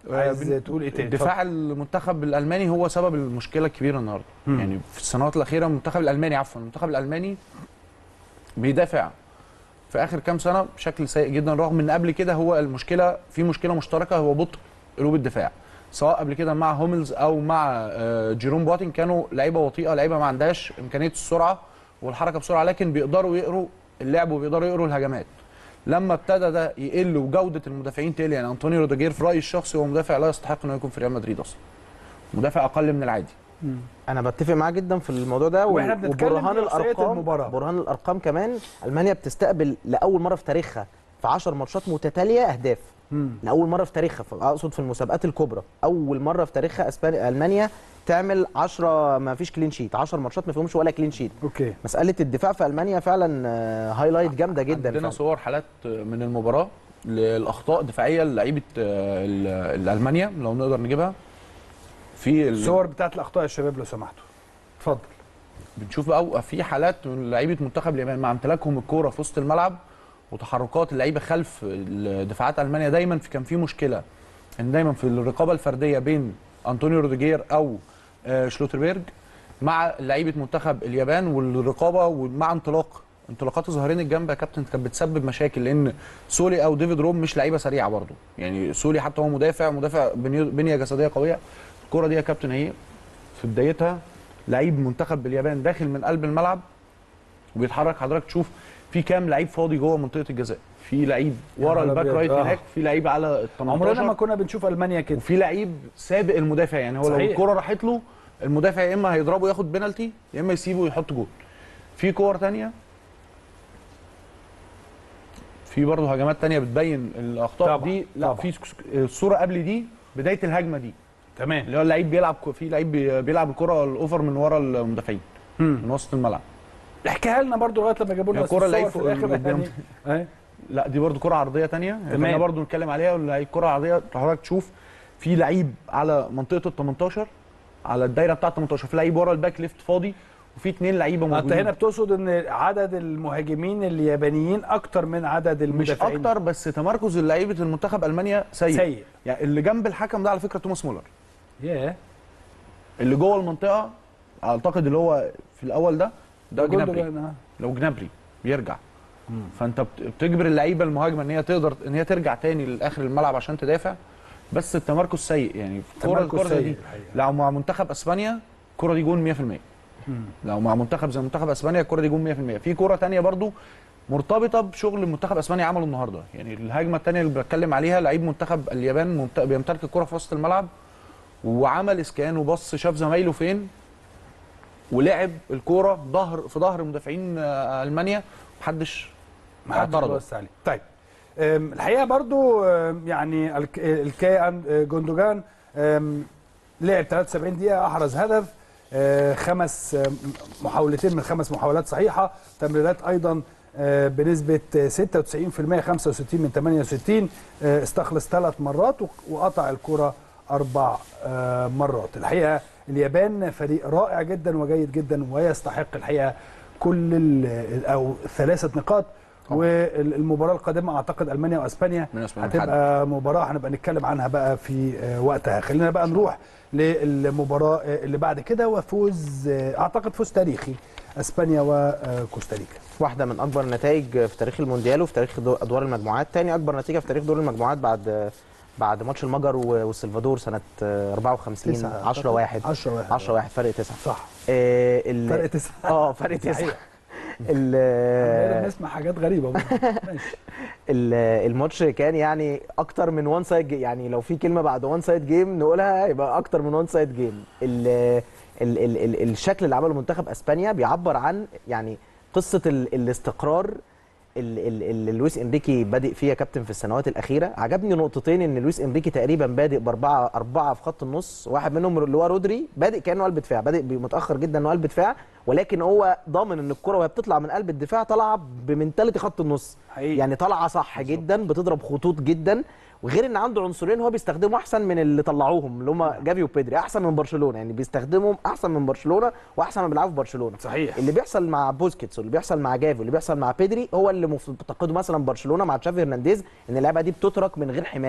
عايز بن- تقول ايه تاني دفاع المنتخب الالماني هو سبب المشكله الكبيره النهارده مم. يعني في السنوات الاخيره المنتخب الالماني عفوا المنتخب الالماني بيدافع في اخر كام سنه بشكل سيء جدا رغم ان قبل كده هو المشكله في مشكله مشتركه هو بطء قلوب الدفاع سواء قبل كده مع هوملز او مع آه، جيروم بواتين كانوا لعيبه بطيئه لعيبه ما عندهاش امكانيه السرعه والحركه بسرعه لكن بيقدروا يقروا اللعب وبيقدروا يقروا الهجمات لما ابتدى ده يقل وجوده المدافعين تقل يعني انطونيو روديجير في رايي الشخصي هو مدافع لا يستحق انه يكون في ريال مدريد اصلا مدافع اقل من العادي انا بتفق معاه جدا في الموضوع ده و- وإحنا بنتكلم وبرهان في إحصائية الارقام المباراة. برهان الارقام كمان المانيا بتستقبل لاول مره في تاريخها في 10 ماتشات متتاليه اهداف مم. لاول مره في تاريخها ف- اقصد في المسابقات الكبرى اول مره في تاريخها اسبانيا المانيا تعمل 10 ما فيش كلين شيت 10 ماتشات ما فيهمش ولا كلين شيت اوكي مساله الدفاع في المانيا فعلا آه، هايلايت جامده جدا عندنا فعلا. صور حالات من المباراه للاخطاء دفاعيه لعيبه آه، ال- الالمانيا لو نقدر نجيبها في ال- الصور بتاعت الاخطاء يا شباب لو سمحتوا اتفضل بنشوف بقى في حالات من لعيبه منتخب اليابان مع امتلاكهم الكوره في وسط الملعب وتحركات اللعيبه خلف ال- دفاعات المانيا دايما في كان في مشكله ان دايما في الرقابه الفرديه بين انطونيو روديجير او آه، شلوتربيرج مع لعيبه منتخب اليابان والرقابه ومع انطلاق انطلاقات ظهرين الجنب يا كابتن كانت بتسبب مشاكل لان سولي او ديفيد روم مش لعيبه سريعه برضو يعني سولي حتى هو مدافع مدافع بني- بنيه جسديه قويه الكره دي يا كابتن اهي في بدايتها لعيب منتخب اليابان داخل من قلب الملعب وبيتحرك حضرتك تشوف في كام لعيب فاضي جوه منطقه الجزاء في لعيب ورا نهار الباك أبيض. رايت آه. هناك في لعيب على ال عمرنا ما 18 كنا بنشوف المانيا كده وفي لعيب سابق المدافع يعني هو لو صحيح. الكره راحت له المدافع يا اما هيضربه ياخد بينالتي يا اما يسيبه ويحط جول في كور تانية في برضه هجمات تانية بتبين الاخطاء طبعاً، دي لا طبعاً. في الصوره قبل دي بدايه الهجمه دي تمام اللي هو اللعيب بيلعب في لعيب بي- بيلعب الكره الاوفر من ورا المدافعين من وسط الملعب احكيها لنا برضو لغايه لما جابوا لنا يا كرة اللعيب الصور في فوق الاخر قدام. يعني أهي. لا دي برضو كره عرضيه تانية تمام. احنا برضو نتكلم عليها واللعيب كره عرضيه حضرتك تشوف في لعيب على منطقه ال 18 على الدايره بتاعه 18 في لعيب ورا الباك ليفت فاضي وفي اثنين لعيبه انت موجودين هنا بتقصد ان عدد المهاجمين اليابانيين اكتر من عدد مش المدافعين اكتر بس تمركز لعيبه المنتخب المانيا سيء. سيء يعني اللي جنب الحكم ده على فكره توماس مولر ياه اللي جوه المنطقه اعتقد اللي هو في الاول ده ده جنابري جوندوجان، آه. لو جنابري بيرجع فانت بت- بتجبر اللعيبه المهاجمه ان هي تقدر ان هي ترجع تاني لاخر الملعب عشان تدافع بس التمركز سيء يعني كره تمركز الكره زي سيء دي الحقيقة. لو مع منتخب اسبانيا الكره دي جون 100% لو مع منتخب زي منتخب اسبانيا الكره دي جون 100% في كره تانية برضو مرتبطه بشغل منتخب اسبانيا عمله النهارده يعني الهجمه الثانيه اللي بتكلم عليها لعيب منتخب اليابان ممت- بيمتلك الكره في وسط الملعب وعمل اسكان وبص شاف زمايله فين ولعب الكوره ظهر في ظهر مدافعين آه، المانيا محدش ما حدش اعترض بص عليه طيب أم، الحقيقه برضو أم، يعني الك- الكيان أه، جوندوجان أم، لعب 73 دقيقه احرز هدف أه، خمس أم، محاولتين من خمس محاولات صحيحه تمريرات ايضا أه، بنسبه 96% 65 من 68 أه، استخلص ثلاث مرات وق- وقطع الكره اربع أه، مرات الحقيقه اليابان فريق رائع جدا وجيد جدا ويستحق الحقيقه كل ال- او ثلاثه نقاط والمباراه القادمه اعتقد المانيا واسبانيا من أسبانيا هتبقى مباراه هنبقى نتكلم عنها بقى في آه، وقتها خلينا بقى نروح للمباراه آه، اللي بعد كده وفوز آه، اعتقد فوز تاريخي اسبانيا وكوستاريكا واحده من اكبر النتائج في تاريخ المونديال وفي تاريخ دو- ادوار المجموعات تاني اكبر نتيجه في تاريخ دور المجموعات بعد بعد ماتش المجر و- والسلفادور سنه 54 10 1 10 1 10 1 فرق 9 صح آه ال- فرق تسعة اه فرق 9 صحيح. ال- بنسمع حاجات غريبه برضه. ماشي ال- الماتش كان يعني اكتر من وان سايد يعني لو في كلمه بعد وان سايد جيم نقولها يبقى اكتر من وان سايد جيم ال ال ال ال الشكل اللي عمله منتخب اسبانيا بيعبر عن يعني قصه ال الاستقرار ال- ال- اللي لويس انريكي بادئ فيها كابتن في السنوات الاخيره عجبني نقطتين ان لويس انريكي تقريبا بادئ باربعه اربعه في خط النص واحد منهم اللي هو رودري بادئ كانه قلب دفاع بادئ متاخر جدا انه قلب دفاع ولكن هو ضامن ان الكره وهي بتطلع من قلب الدفاع طالعه بمنتاليتي خط النص حقيقي. يعني طالعه صح جدا بتضرب خطوط جدا وغير ان عنده عنصرين هو بيستخدموا احسن من اللي طلعوهم اللي هم جافي وبيدري احسن من برشلونه يعني بيستخدمهم احسن من برشلونه واحسن ما بيلعبوا في برشلونه صحيح. اللي بيحصل مع بوسكيتس واللي بيحصل مع جافي واللي بيحصل مع بيدري هو اللي مفتقده مثلا برشلونه مع تشافي هرنانديز ان اللعبه دي بتترك من غير حمايه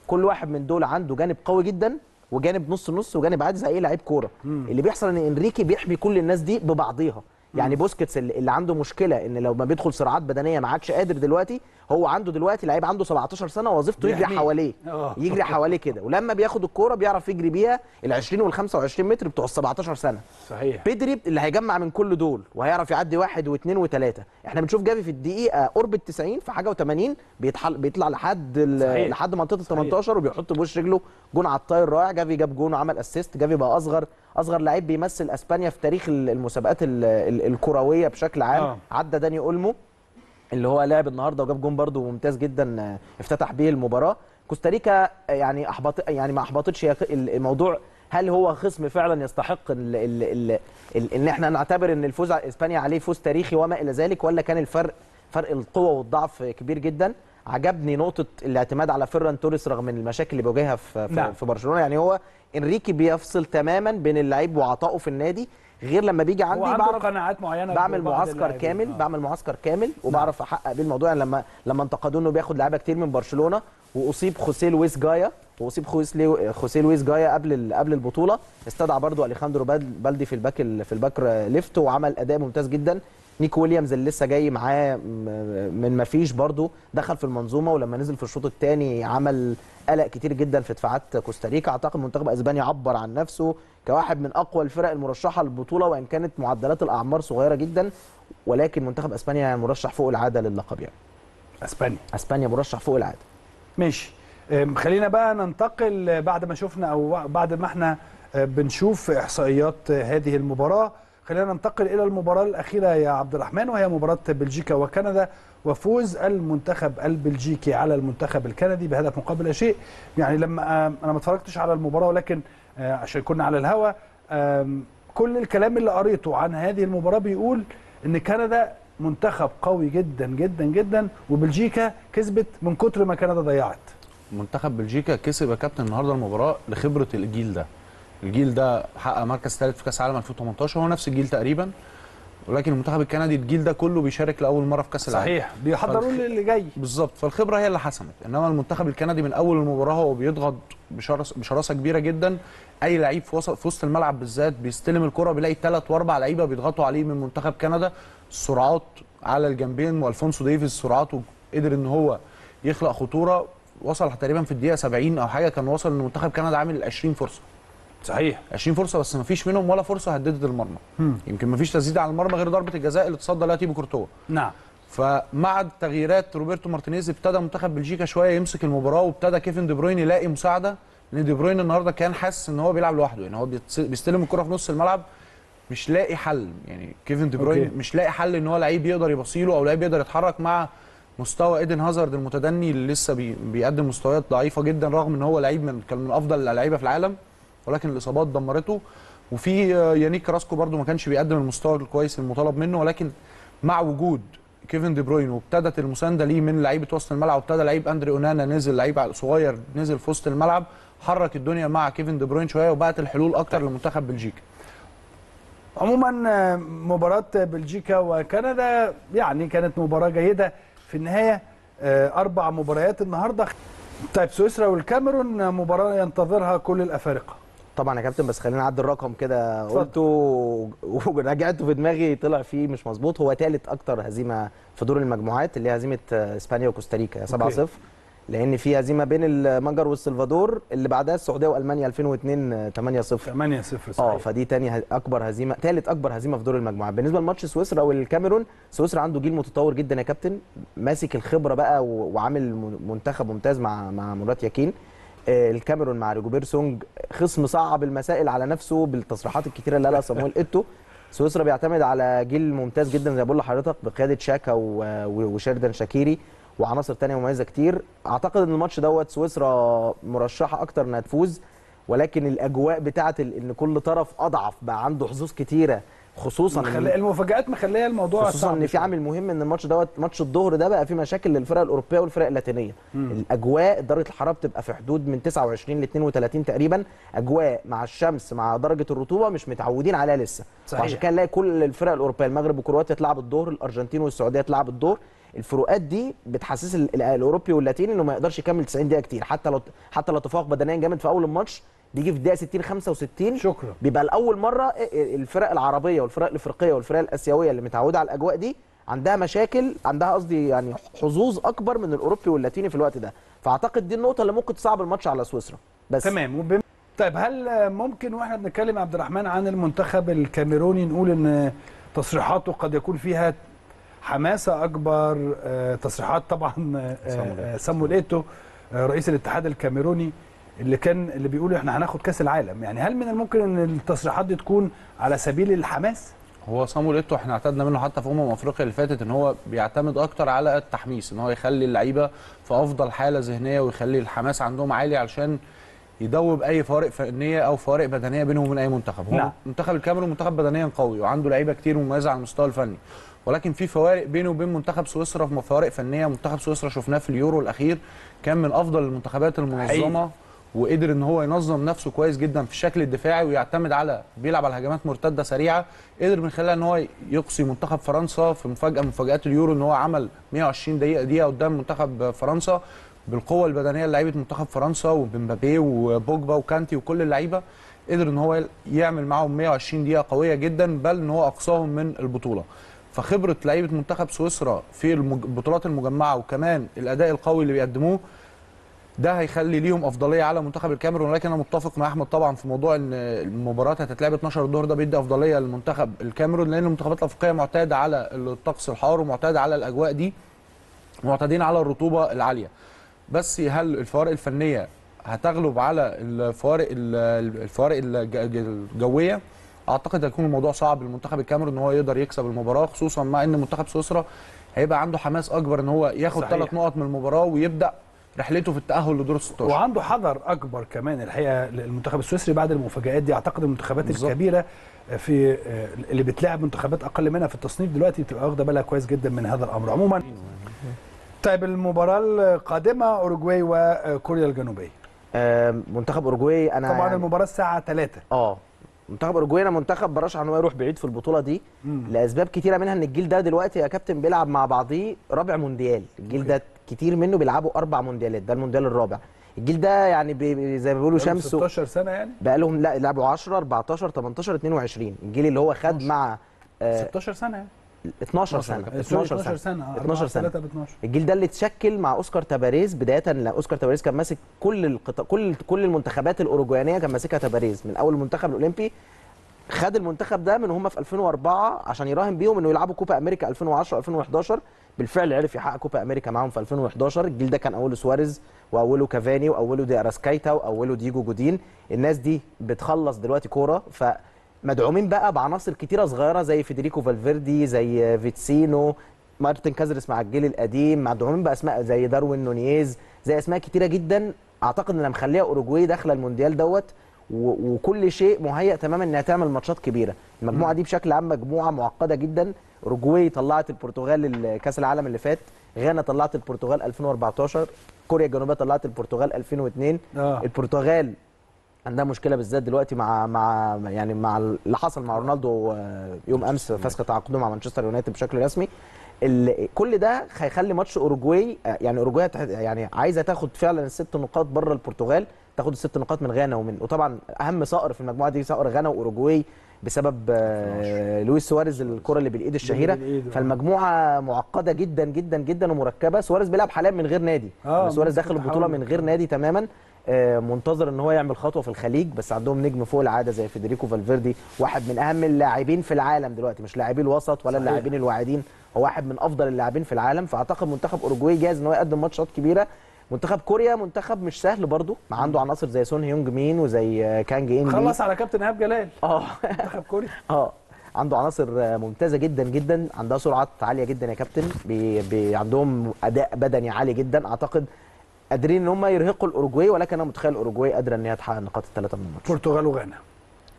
كل واحد من دول عنده جانب قوي جدا وجانب نص نص وجانب عادي زي اي لعيب كوره اللي بيحصل ان انريكي بيحمي كل الناس دي ببعضيها يعني بوسكيتس اللي اللي عنده مشكله ان لو ما بيدخل صراعات بدنيه ما عادش قادر دلوقتي هو عنده دلوقتي لعيب عنده 17 سنه وظيفته يجري بيحميه. حواليه آه. يجري حواليه كده ولما بياخد الكوره بيعرف يجري بيها ال 20 وال 25 متر بتوع ال 17 سنه صحيح بيدري اللي هيجمع من كل دول وهيعرف يعدي واحد واثنين وثلاثه احنا بنشوف جافي في الدقيقه قرب ال 90 في حاجه و80 بيتحل بيطلع لحد ال- صحيح. لحد منطقه ال صحيح. 18 وبيحط بوش رجله جون على الطاير رائع جافي جاب جون وعمل اسيست جافي بقى اصغر اصغر لعيب بيمثل اسبانيا في تاريخ ال- المسابقات ال- ال- الكرويه بشكل عام آه. عدى داني اولمو اللي هو لعب النهارده وجاب جون برده ممتاز جدا آه، افتتح بيه المباراه كوستاريكا آه، يعني احبط يعني ما احبطتش هي ال- الموضوع هل هو خصم فعلا يستحق ال ال ال ال ان احنا نعتبر ان الفوز على اسبانيا عليه فوز تاريخي وما الى ذلك ولا كان الفرق فرق القوه والضعف كبير جدا عجبني نقطه الاعتماد على فيران توريس رغم المشاكل اللي بيواجهها في, في, نعم. في برشلونه يعني هو انريكي بيفصل تماما بين اللعيب وعطائه في النادي غير لما بيجي هو عندي عنده بعرف قناعات معينه بعمل ببعض معسكر اللاعبين. كامل آه. بعمل معسكر كامل وبعرف احقق بيه الموضوع يعني لما لما انتقدوه انه بياخد لعيبه كتير من برشلونه واصيب خوسيه لويس جايا واصيب خويس ليو- خوسيه لويس جايا قبل ال- قبل البطوله استدعى برضو اليخاندرو بال- بالدي في الباك ال- في الباك ليفت وعمل اداء ممتاز جدا نيك ويليامز اللي لسه جاي معاه م- من ما فيش برضو دخل في المنظومه ولما نزل في الشوط الثاني عمل قلق كتير جدا في دفاعات كوستاريكا اعتقد منتخب اسبانيا عبر عن نفسه كواحد من اقوى الفرق المرشحه للبطوله وان كانت معدلات الاعمار صغيره جدا ولكن منتخب اسبانيا مرشح فوق العاده للقب يعني اسبانيا اسبانيا مرشح فوق العاده ماشي أم، خلينا بقى ننتقل آه، بعد ما شفنا او بعد ما احنا آه، بنشوف احصائيات آه، هذه المباراه خلينا ننتقل الى المباراه الاخيره يا عبد الرحمن وهي مباراه بلجيكا وكندا وفوز المنتخب البلجيكي على المنتخب الكندي بهدف مقابل لا شيء يعني لما آم، انا ما اتفرجتش على المباراه ولكن آه، عشان كنا على الهوا آم، كل الكلام اللي قريته عن هذه المباراه بيقول ان كندا منتخب قوي جدا جدا جدا وبلجيكا كسبت من كتر ما كندا ضيعت منتخب بلجيكا كسب يا كابتن النهارده المباراه لخبره الجيل ده الجيل ده حقق مركز ثالث في كاس العالم 2018 هو نفس الجيل تقريبا ولكن المنتخب الكندي الجيل ده كله بيشارك لاول مره في كاس العالم صحيح بيحضروا فالخ- اللي جاي بالظبط فالخبره هي اللي حسمت انما المنتخب الكندي من اول المباراه هو بيضغط بشرس بشراسه كبيره جدا اي لعيب في وسط في وسط الملعب بالذات بيستلم الكره بيلاقي ثلاث واربع لعيبه بيضغطوا عليه من منتخب كندا السرعات على الجنبين والفونسو ديفيز سرعاته قدر ان هو يخلق خطوره وصل تقريبا في الدقيقه 70 او حاجه كان وصل ان منتخب كندا عامل 20 فرصه صحيح 20 فرصه بس ما فيش منهم ولا فرصه هددت المرمى يمكن ما فيش تسديد على المرمى غير ضربه الجزاء اللي تصدى لها تيبو كورتوا نعم فمع التغييرات روبرتو مارتينيز ابتدى منتخب بلجيكا شويه يمسك المباراه وابتدى كيفن دي بروين يلاقي مساعده لان دي بروين النهارده كان حاسس ان هو بيلعب لوحده يعني هو بيتس- بيستلم الكره في نص الملعب مش لاقي حل يعني كيفن دي بروين أوكي. مش لاقي حل ان هو لعيب يقدر يبصيله او لعيب يقدر يتحرك مع مستوى ايدن هازارد المتدني اللي لسه بي بيقدم مستويات ضعيفه جدا رغم ان هو لعيب من كان من افضل اللعيبه في العالم ولكن الاصابات دمرته وفي آه، يانيك كراسكو برده ما كانش بيقدم المستوى الكويس المطالب منه ولكن مع وجود كيفن دي بروين وابتدت المسانده ليه من لعيبه وسط الملعب وابتدى لعيب اندري اونانا نزل لعيب صغير نزل في وسط الملعب حرك الدنيا مع كيفن دي بروين شويه وبقت الحلول اكتر لمنتخب بلجيكا عموما آه، مباراة بلجيكا وكندا يعني كانت مباراة جيدة في النهاية آه، أربع مباريات النهاردة طيب سويسرا والكاميرون آه، مباراة ينتظرها كل الأفارقة طبعا يا كابتن بس خلينا نعدي الرقم كده اتفضل. قلته ورجعته في دماغي طلع فيه مش مظبوط هو ثالث اكتر هزيمه في دور المجموعات اللي هي هزيمه آه، اسبانيا وكوستاريكا 7-0 لان في هزيمه بين المجر والسلفادور اللي بعدها السعوديه والمانيا 2002 8-0 8 0 اه صحيح فدي تاني ه- اكبر هزيمه ثالث اكبر هزيمه في دور المجموعات بالنسبه لماتش سويسرا والكاميرون سويسرا عنده جيل متطور جدا يا كابتن ماسك الخبره بقى و- وعامل من- منتخب ممتاز مع مع مرات ياكين آه، الكاميرون مع ريجوبير سونج خصم صعب المسائل على نفسه بالتصريحات الكتيره اللي قالها صامويل ايتو سويسرا بيعتمد على جيل ممتاز جدا زي ما بقول لحضرتك بقياده شاكا و- و- وشيردان شاكيري وعناصر تانية مميزه كتير اعتقد ان الماتش دوت سويسرا مرشحه اكتر انها تفوز ولكن الاجواء بتاعه ال- ان كل طرف اضعف بقى عنده حظوظ كتيره خصوصا مخلي المفاجات مخليه الموضوع خصوصا صعب ان في شوية. عامل مهم ان الماتش دوت ماتش الظهر ده بقى فيه مشاكل للفرق الاوروبيه والفرق اللاتينيه الاجواء درجه الحراره بتبقى في حدود من 29 ل 32 تقريبا اجواء مع الشمس مع درجه الرطوبه مش متعودين عليها لسه صحيح. وعشان كده نلاقي كل الفرق الاوروبيه المغرب وكرواتيا تلعب الظهر الارجنتين والسعوديه تلعب الظهر الفروقات دي بتحسس ال- ال- الاوروبي واللاتيني انه ما يقدرش يكمل 90 دقيقه كتير حتى لو حتى لو تفوق بدنيا جامد في اول الماتش بيجي في الدقيقه 60 65 شكرا بيبقى لاول مره الفرق العربيه والفرق الافريقيه والفرق الاسيويه اللي متعوده على الاجواء دي عندها مشاكل عندها قصدي يعني حظوظ اكبر من الاوروبي واللاتيني في الوقت ده فاعتقد دي النقطه اللي ممكن تصعب الماتش على سويسرا بس تمام وبم... طيب هل ممكن واحنا بنتكلم يا عبد الرحمن عن المنتخب الكاميروني نقول ان تصريحاته قد يكون فيها حماسه اكبر آه، تصريحات طبعا آه، آه، سامويل ايتو آه، رئيس الاتحاد الكاميروني اللي كان اللي بيقول احنا هناخد كاس العالم يعني هل من الممكن ان التصريحات دي تكون على سبيل الحماس هو صامويل ايتو احنا اعتدنا منه حتى في امم افريقيا اللي فاتت ان هو بيعتمد اكتر على التحميس ان هو يخلي اللعيبه في افضل حاله ذهنيه ويخلي الحماس عندهم عالي علشان يدوب اي فوارق فنيه او فوارق بدنيه بينهم وبين اي منتخب هو نعم. منتخب الكاميرون منتخب بدنيا قوي وعنده لعيبه كتير مميزه على المستوى الفني ولكن في فوارق بينه وبين منتخب سويسرا في فوارق فنيه منتخب سويسرا شفناه في اليورو الاخير كان من افضل المنتخبات المنظمه وقدر ان هو ينظم نفسه كويس جدا في الشكل الدفاعي ويعتمد على بيلعب على هجمات مرتده سريعه قدر من خلالها ان هو يقصي منتخب فرنسا في مفاجاه من مفاجات اليورو ان هو عمل 120 دقيقه دقيقه قدام منتخب فرنسا بالقوه البدنيه لعيبه منتخب فرنسا وبمبابي وبوجبا وكانتي وكل اللعيبه قدر ان هو يعمل معاهم 120 دقيقه قويه جدا بل ان هو اقصاهم من البطوله فخبره لعيبه منتخب سويسرا في المج- البطولات المجمعه وكمان الاداء القوي اللي بيقدموه ده هيخلي ليهم افضليه على منتخب الكاميرون ولكن انا متفق مع احمد طبعا في موضوع ان المباراه هتتلعب 12 الظهر ده بيدي افضليه للمنتخب الكاميرون لان المنتخبات الافريقيه معتاده على الطقس الحار ومعتاده على الاجواء دي معتادين على الرطوبه العاليه بس هل الفوارق الفنيه هتغلب على الفوارق ال- الفوارق الج- الجويه اعتقد هيكون الموضوع صعب للمنتخب الكاميرون ان هو يقدر يكسب المباراه خصوصا مع ان منتخب سويسرا هيبقى عنده حماس اكبر ان هو ياخد صحيح. ثلاث نقط من المباراه ويبدا رحلته في التاهل لدور ال 16 وعنده حذر اكبر كمان الحقيقه المنتخب السويسري بعد المفاجات دي اعتقد المنتخبات بالظبط. الكبيره في آه، اللي بتلاعب منتخبات اقل منها في التصنيف دلوقتي بتبقى واخده بالها كويس جدا من هذا الامر عموما طيب المباراه القادمه اوروجواي وكوريا الجنوبيه آم، منتخب اوروجواي انا طبعا يعني- المباراه الساعه 3 اه منتخب اوروجواي انا منتخب برشح ان هو يروح بعيد في البطوله دي لاسباب كتيره منها ان الجيل ده دلوقتي يا كابتن بيلعب مع بعضيه رابع مونديال الجيل ده كتير منه بيلعبوا اربع مونديالات ده المونديال الرابع الجيل ده يعني بي بي- زي ما بيقولوا شمس و- 16 سنه يعني بقى لهم لا لعبوا 10 14 18 22 الجيل اللي هو خد مع آه 16 سنه يعني 12 سنه 12 12 سنه سنه 12 سنه 3 ب 12 الجيل ده اللي اتشكل مع اوسكار تاباريز بدايه لأن اوسكار تاباريز كان ماسك كل القط... كل كل المنتخبات الاوروجوانيه كان ماسكها تاباريز من اول المنتخب الاولمبي خد المنتخب ده من هم في 2004 عشان يراهن بيهم انه يلعبوا كوبا امريكا 2010 2011 بالفعل عرف يحقق كوبا امريكا معاهم في 2011 الجيل ده كان اوله سواريز واوله كافاني واوله دي اراسكايتا واوله ديجو جودين الناس دي بتخلص دلوقتي كوره فمدعومين بقى بعناصر كتيره صغيره زي فيدريكو فالفيردي زي فيتسينو مارتن كازرس مع الجيل القديم مدعومين باسماء زي داروين نونيز زي اسماء كتيره جدا اعتقد ان مخليها اوروجواي داخله المونديال دوت و- وكل شيء مهيأ تماما انها تعمل ماتشات كبيره المجموعه دي بشكل عام مجموعه معقده جدا اوروجواي طلعت البرتغال كاس العالم اللي فات غانا طلعت البرتغال 2014 كوريا الجنوبيه طلعت البرتغال 2002 اه البرتغال عندها مشكله بالذات دلوقتي مع مع يعني مع اللي حصل مع رونالدو آه، يوم امس فسخ تعاقده مع مانشستر يونايتد بشكل رسمي ال- كل ده هيخلي ماتش اوروجواي آه، يعني اوروجواي هت- يعني عايزه تاخد فعلا الست نقاط بره البرتغال تاخد الست نقاط من غانا ومن وطبعا اهم صقر في المجموعه دي صقر غانا واوروجواي بسبب آه، لويس سواريز الكره اللي بالايد الشهيره بالإيد، آه. فالمجموعه معقده جدا جدا جدا ومركبه سواريز بيلعب حاليا من غير نادي آه، يعني سواريز ممكن داخل البطوله تحاول. من غير نادي تماما آه، منتظر ان هو يعمل خطوه في الخليج بس عندهم نجم فوق العاده زي فيدريكو فالفيردي واحد من اهم اللاعبين في العالم دلوقتي مش لاعبي الوسط ولا صحيح. اللاعبين الواعدين هو واحد من افضل اللاعبين في العالم فاعتقد منتخب اوروجواي جاهز ان هو يقدم ماتشات كبيره منتخب كوريا منتخب مش سهل برضه مع عنده عناصر زي سون هيونج مين وزي آه، كانج ان خلص على كابتن ايهاب جلال اه منتخب كوريا اه عنده عناصر آه، ممتازه جدا جدا عندها سرعات عاليه جدا يا كابتن بي بي عندهم اداء بدني عالي جدا اعتقد قادرين ان هم يرهقوا الاوروجواي ولكن انا متخيل الاوروجواي قادره ان هي تحقق النقاط الثلاثه من الماتش البرتغال وغانا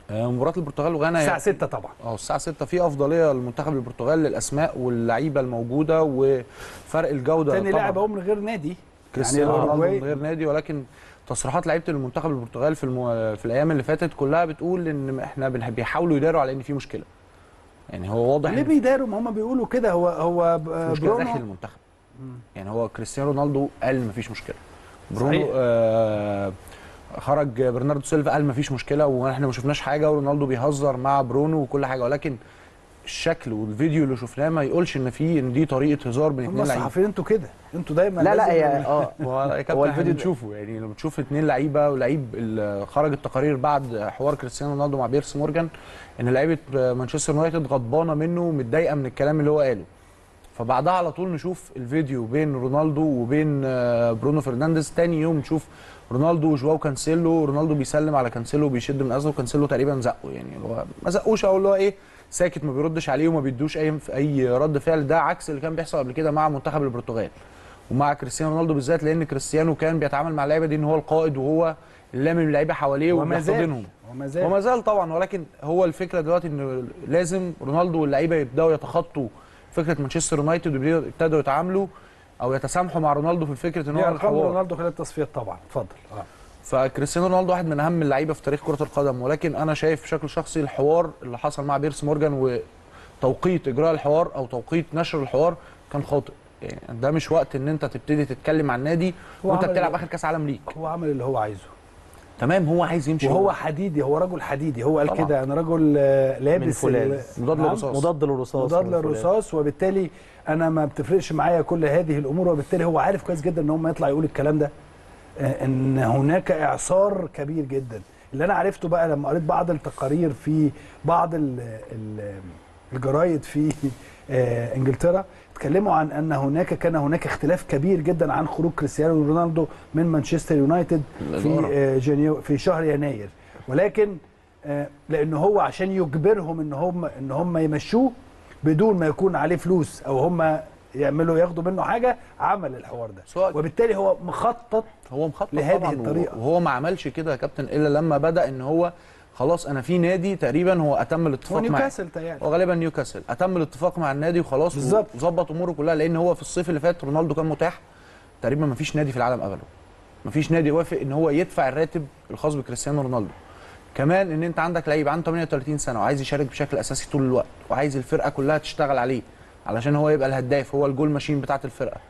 آه، مباراه البرتغال وغانا هي- الساعه 6 طبعا اه الساعه 6 في افضليه لمنتخب البرتغال للاسماء واللعيبه الموجوده وفرق الجوده تاني طبعاً. لاعب اهو من غير نادي كريستيانو رونالدو الأوروجواي من غير نادي ولكن تصريحات لعيبه المنتخب البرتغال في المو... في الايام اللي فاتت كلها بتقول ان احنا بنح- بيحاولوا يداروا على ان في مشكله يعني هو واضح ليه ان في بيداروا ما هم بيقولوا كده هو هو ب- مشكله داخل برونو المنتخب يعني هو كريستيانو رونالدو قال مفيش مشكله برونو صحيح. آه خرج برناردو سيلفا قال مفيش مشكله واحنا ما شفناش حاجه ورونالدو بيهزر مع برونو وكل حاجه ولكن الشكل والفيديو اللي شفناه ما يقولش ان في ان دي طريقه هزار بين هم اثنين لعيبه الصحفيين انتوا كده انتوا دايما لا لا لازم- هي اه هو يا هو كابتن الفيديو الفيديو ده- تشوفه يعني لما تشوف اثنين لعيبه ولعيب ال- خرج التقارير بعد حوار كريستيانو رونالدو مع بيرس مورجان ان لعيبه مانشستر يونايتد غضبانه منه ومتضايقه من الكلام اللي هو قاله فبعدها على طول نشوف الفيديو بين رونالدو وبين آه، برونو فرنانديز تاني يوم نشوف رونالدو وجواو كانسيلو رونالدو بيسلم على كانسيلو وبيشد من ازله وكانسيلو تقريبا زقه يعني اللي هو ما زقوش او اللي هو ايه ساكت ما بيردش عليه وما بيدوش اي اي رد فعل ده عكس اللي كان بيحصل قبل كده مع منتخب البرتغال ومع كريستيانو رونالدو بالذات لان كريستيانو كان بيتعامل مع اللعيبه دي ان هو القائد وهو اللي لامم اللعيبه حواليه وما زال وبيحتضنهم وما زال وما زال طبعا ولكن هو الفكره دلوقتي ان لازم رونالدو واللعيبه يبداوا يتخطوا فكره مانشستر يونايتد ويبتدوا يتعاملوا او يتسامحوا مع رونالدو في فكره ان دي هو ارقام الحوار رونالدو خلال التصفيات طبعا اتفضل اه فكريستيانو رونالدو واحد من اهم اللعيبه في تاريخ كره القدم ولكن انا شايف بشكل شخصي الحوار اللي حصل مع بيرس مورجان وتوقيت اجراء الحوار او توقيت نشر الحوار كان خاطئ يعني ده مش وقت ان انت تبتدي تتكلم عن نادي هو وانت عمل بتلعب إيه؟ اخر كاس عالم ليك هو عمل اللي هو عايزه تمام هو عايز يمشي وهو حديدي هو رجل حديدي هو قال طبعاً. كده انا رجل آه، لابس فولاذ. ال- مضاد نعم؟ للرصاص. مضاد للرصاص مضاد من فلان. للرصاص وبالتالي انا ما بتفرقش معايا كل هذه الامور وبالتالي هو عارف كويس جدا ان هو ما يطلع يقول الكلام ده آه، ان هناك اعصار كبير جدا اللي انا عرفته بقى لما قريت بعض التقارير في بعض ال ال الجرايد في آه، انجلترا اتكلموا عن ان هناك كان هناك اختلاف كبير جدا عن خروج كريستيانو رونالدو من مانشستر يونايتد في الإدارة. آه، جانيو في شهر يناير ولكن آه، لان هو عشان يجبرهم ان هم ان هم يمشوه بدون ما يكون عليه فلوس او هم يعملوا ياخدوا منه حاجه عمل الحوار ده سواء- وبالتالي هو مخطط هو مخطط لهذه طبعا الطريقة. وهو ما عملش كده يا كابتن الا لما بدا ان هو خلاص انا في نادي تقريبا هو اتم هو الاتفاق معاه نيوكاسل تهيألي وغالبا نيوكاسل اتم الاتفاق مع النادي وخلاص بالظبط. وظبط اموره كلها لان هو في الصيف اللي فات رونالدو كان متاح تقريبا ما فيش نادي في العالم قبله ما فيش نادي وافق ان هو يدفع الراتب الخاص بكريستيانو رونالدو كمان ان انت عندك لعيب عنده 38 سنه وعايز يشارك بشكل اساسي طول الوقت وعايز الفرقه كلها تشتغل عليه علشان هو يبقى الهداف هو الجول ماشين بتاعه الفرقه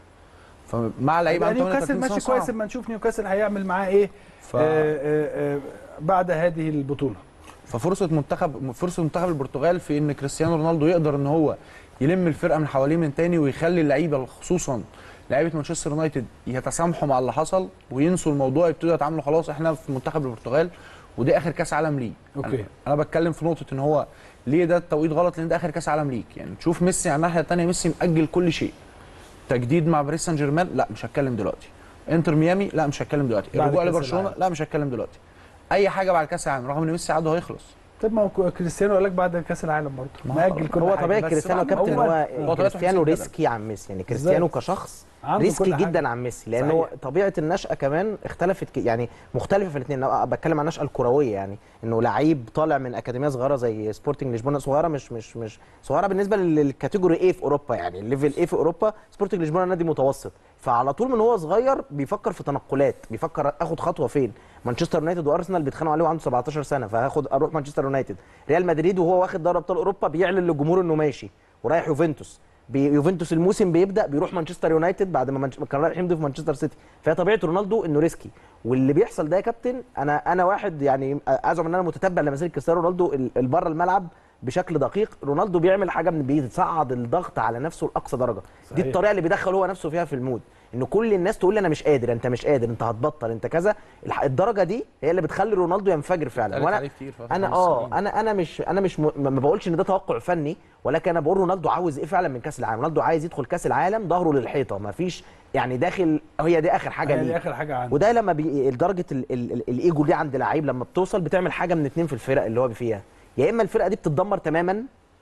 فمع لعيب يبقى عنده نيوكاسل 38 ماشي سنه كويس صعب. اما نشوف نيوكاسل هيعمل معاه ايه ف... آه آه آه بعد هذه البطوله ففرصه منتخب فرصه منتخب البرتغال في ان كريستيانو رونالدو يقدر ان هو يلم الفرقه من حواليه من تاني ويخلي اللعيبه خصوصا لعيبه مانشستر يونايتد يتسامحوا مع اللي حصل وينسوا الموضوع يبتدوا يتعاملوا خلاص احنا في منتخب البرتغال ودي اخر كاس عالم ليه أوكي. انا, أنا بتكلم في نقطه ان هو ليه ده التوقيت غلط لان ده اخر كاس عالم ليك يعني تشوف ميسي على الناحيه الثانيه ميسي مأجل كل شيء تجديد مع باريس سان جيرمان لا مش هتكلم دلوقتي انتر ميامي لا مش هتكلم دلوقتي بعد الرجوع كأس لبرشلونه العالم. لا مش هتكلم دلوقتي اي حاجه بعد كاس العالم رغم ان ميسي عقده هيخلص طب ما هو كريستيانو قال لك بعد كاس العالم برضه ما مأجل هو كل هو حاجة. طبيعي بس كريستيانو بعد- كابتن هو- هو هو كريستيانو 53 كده. ريسكي عن ميسي يعني كريستيانو بالظبط. كشخص عنده ريسكي كل حاجة. جدا عن ميسي لان صحيح. هو طبيعه النشأه كمان اختلفت ك- يعني مختلفه في الاثنين بتكلم عن النشأه الكرويه يعني انه لعيب طالع من اكاديميه صغيره زي سبورتنج لشبونه صغيره مش مش مش صغيره بالنسبه للكاتيجوري ايه في اوروبا يعني الليفل ايه في اوروبا سبورتنج لشبونه نادي متوسط فعلى طول من هو صغير بيفكر في تنقلات بيفكر اخد خطوه فين مانشستر يونايتد وارسنال بيتخانقوا عليه وعنده 17 سنه فهاخد اروح مانشستر يونايتد ريال مدريد وهو واخد دوري ابطال اوروبا بيعلن للجمهور انه ماشي ورايح يوفنتوس بي يوفنتوس الموسم بيبدا بيروح مانشستر يونايتد بعد ما منش... كان رايح يمضي في مانشستر سيتي فهي طبيعه رونالدو انه ريسكي واللي بيحصل ده يا كابتن انا انا واحد يعني ازعم ان انا متتبع لمسيره كريستيانو رونالدو ال- بره الملعب بشكل دقيق رونالدو بيعمل حاجه من بيصعد الضغط على نفسه لاقصى درجه صحيح. دي الطريقه اللي بيدخل هو نفسه فيها في المود ان كل الناس تقول لي انا مش قادر انت مش قادر انت هتبطل انت كذا الح- الدرجه دي هي اللي بتخلي رونالدو ينفجر فعلا اتقالت وانا عليه كتير في آخر انا خمس اه سنين. انا انا مش انا مش م... ما بقولش ان ده توقع فني ولكن انا بقول رونالدو عاوز ايه فعلا من كاس العالم رونالدو عايز يدخل كاس العالم ظهره للحيطه ما فيش يعني داخل هي دي اخر حاجه هي دي ليه اخر حاجه عنده وده لما بي... درجه ال... ال... ال... الايجو دي عند لعيب لما بتوصل بتعمل حاجه من اتنين في الفرق اللي هو فيها يا اما الفرقه دي بتتدمر تماما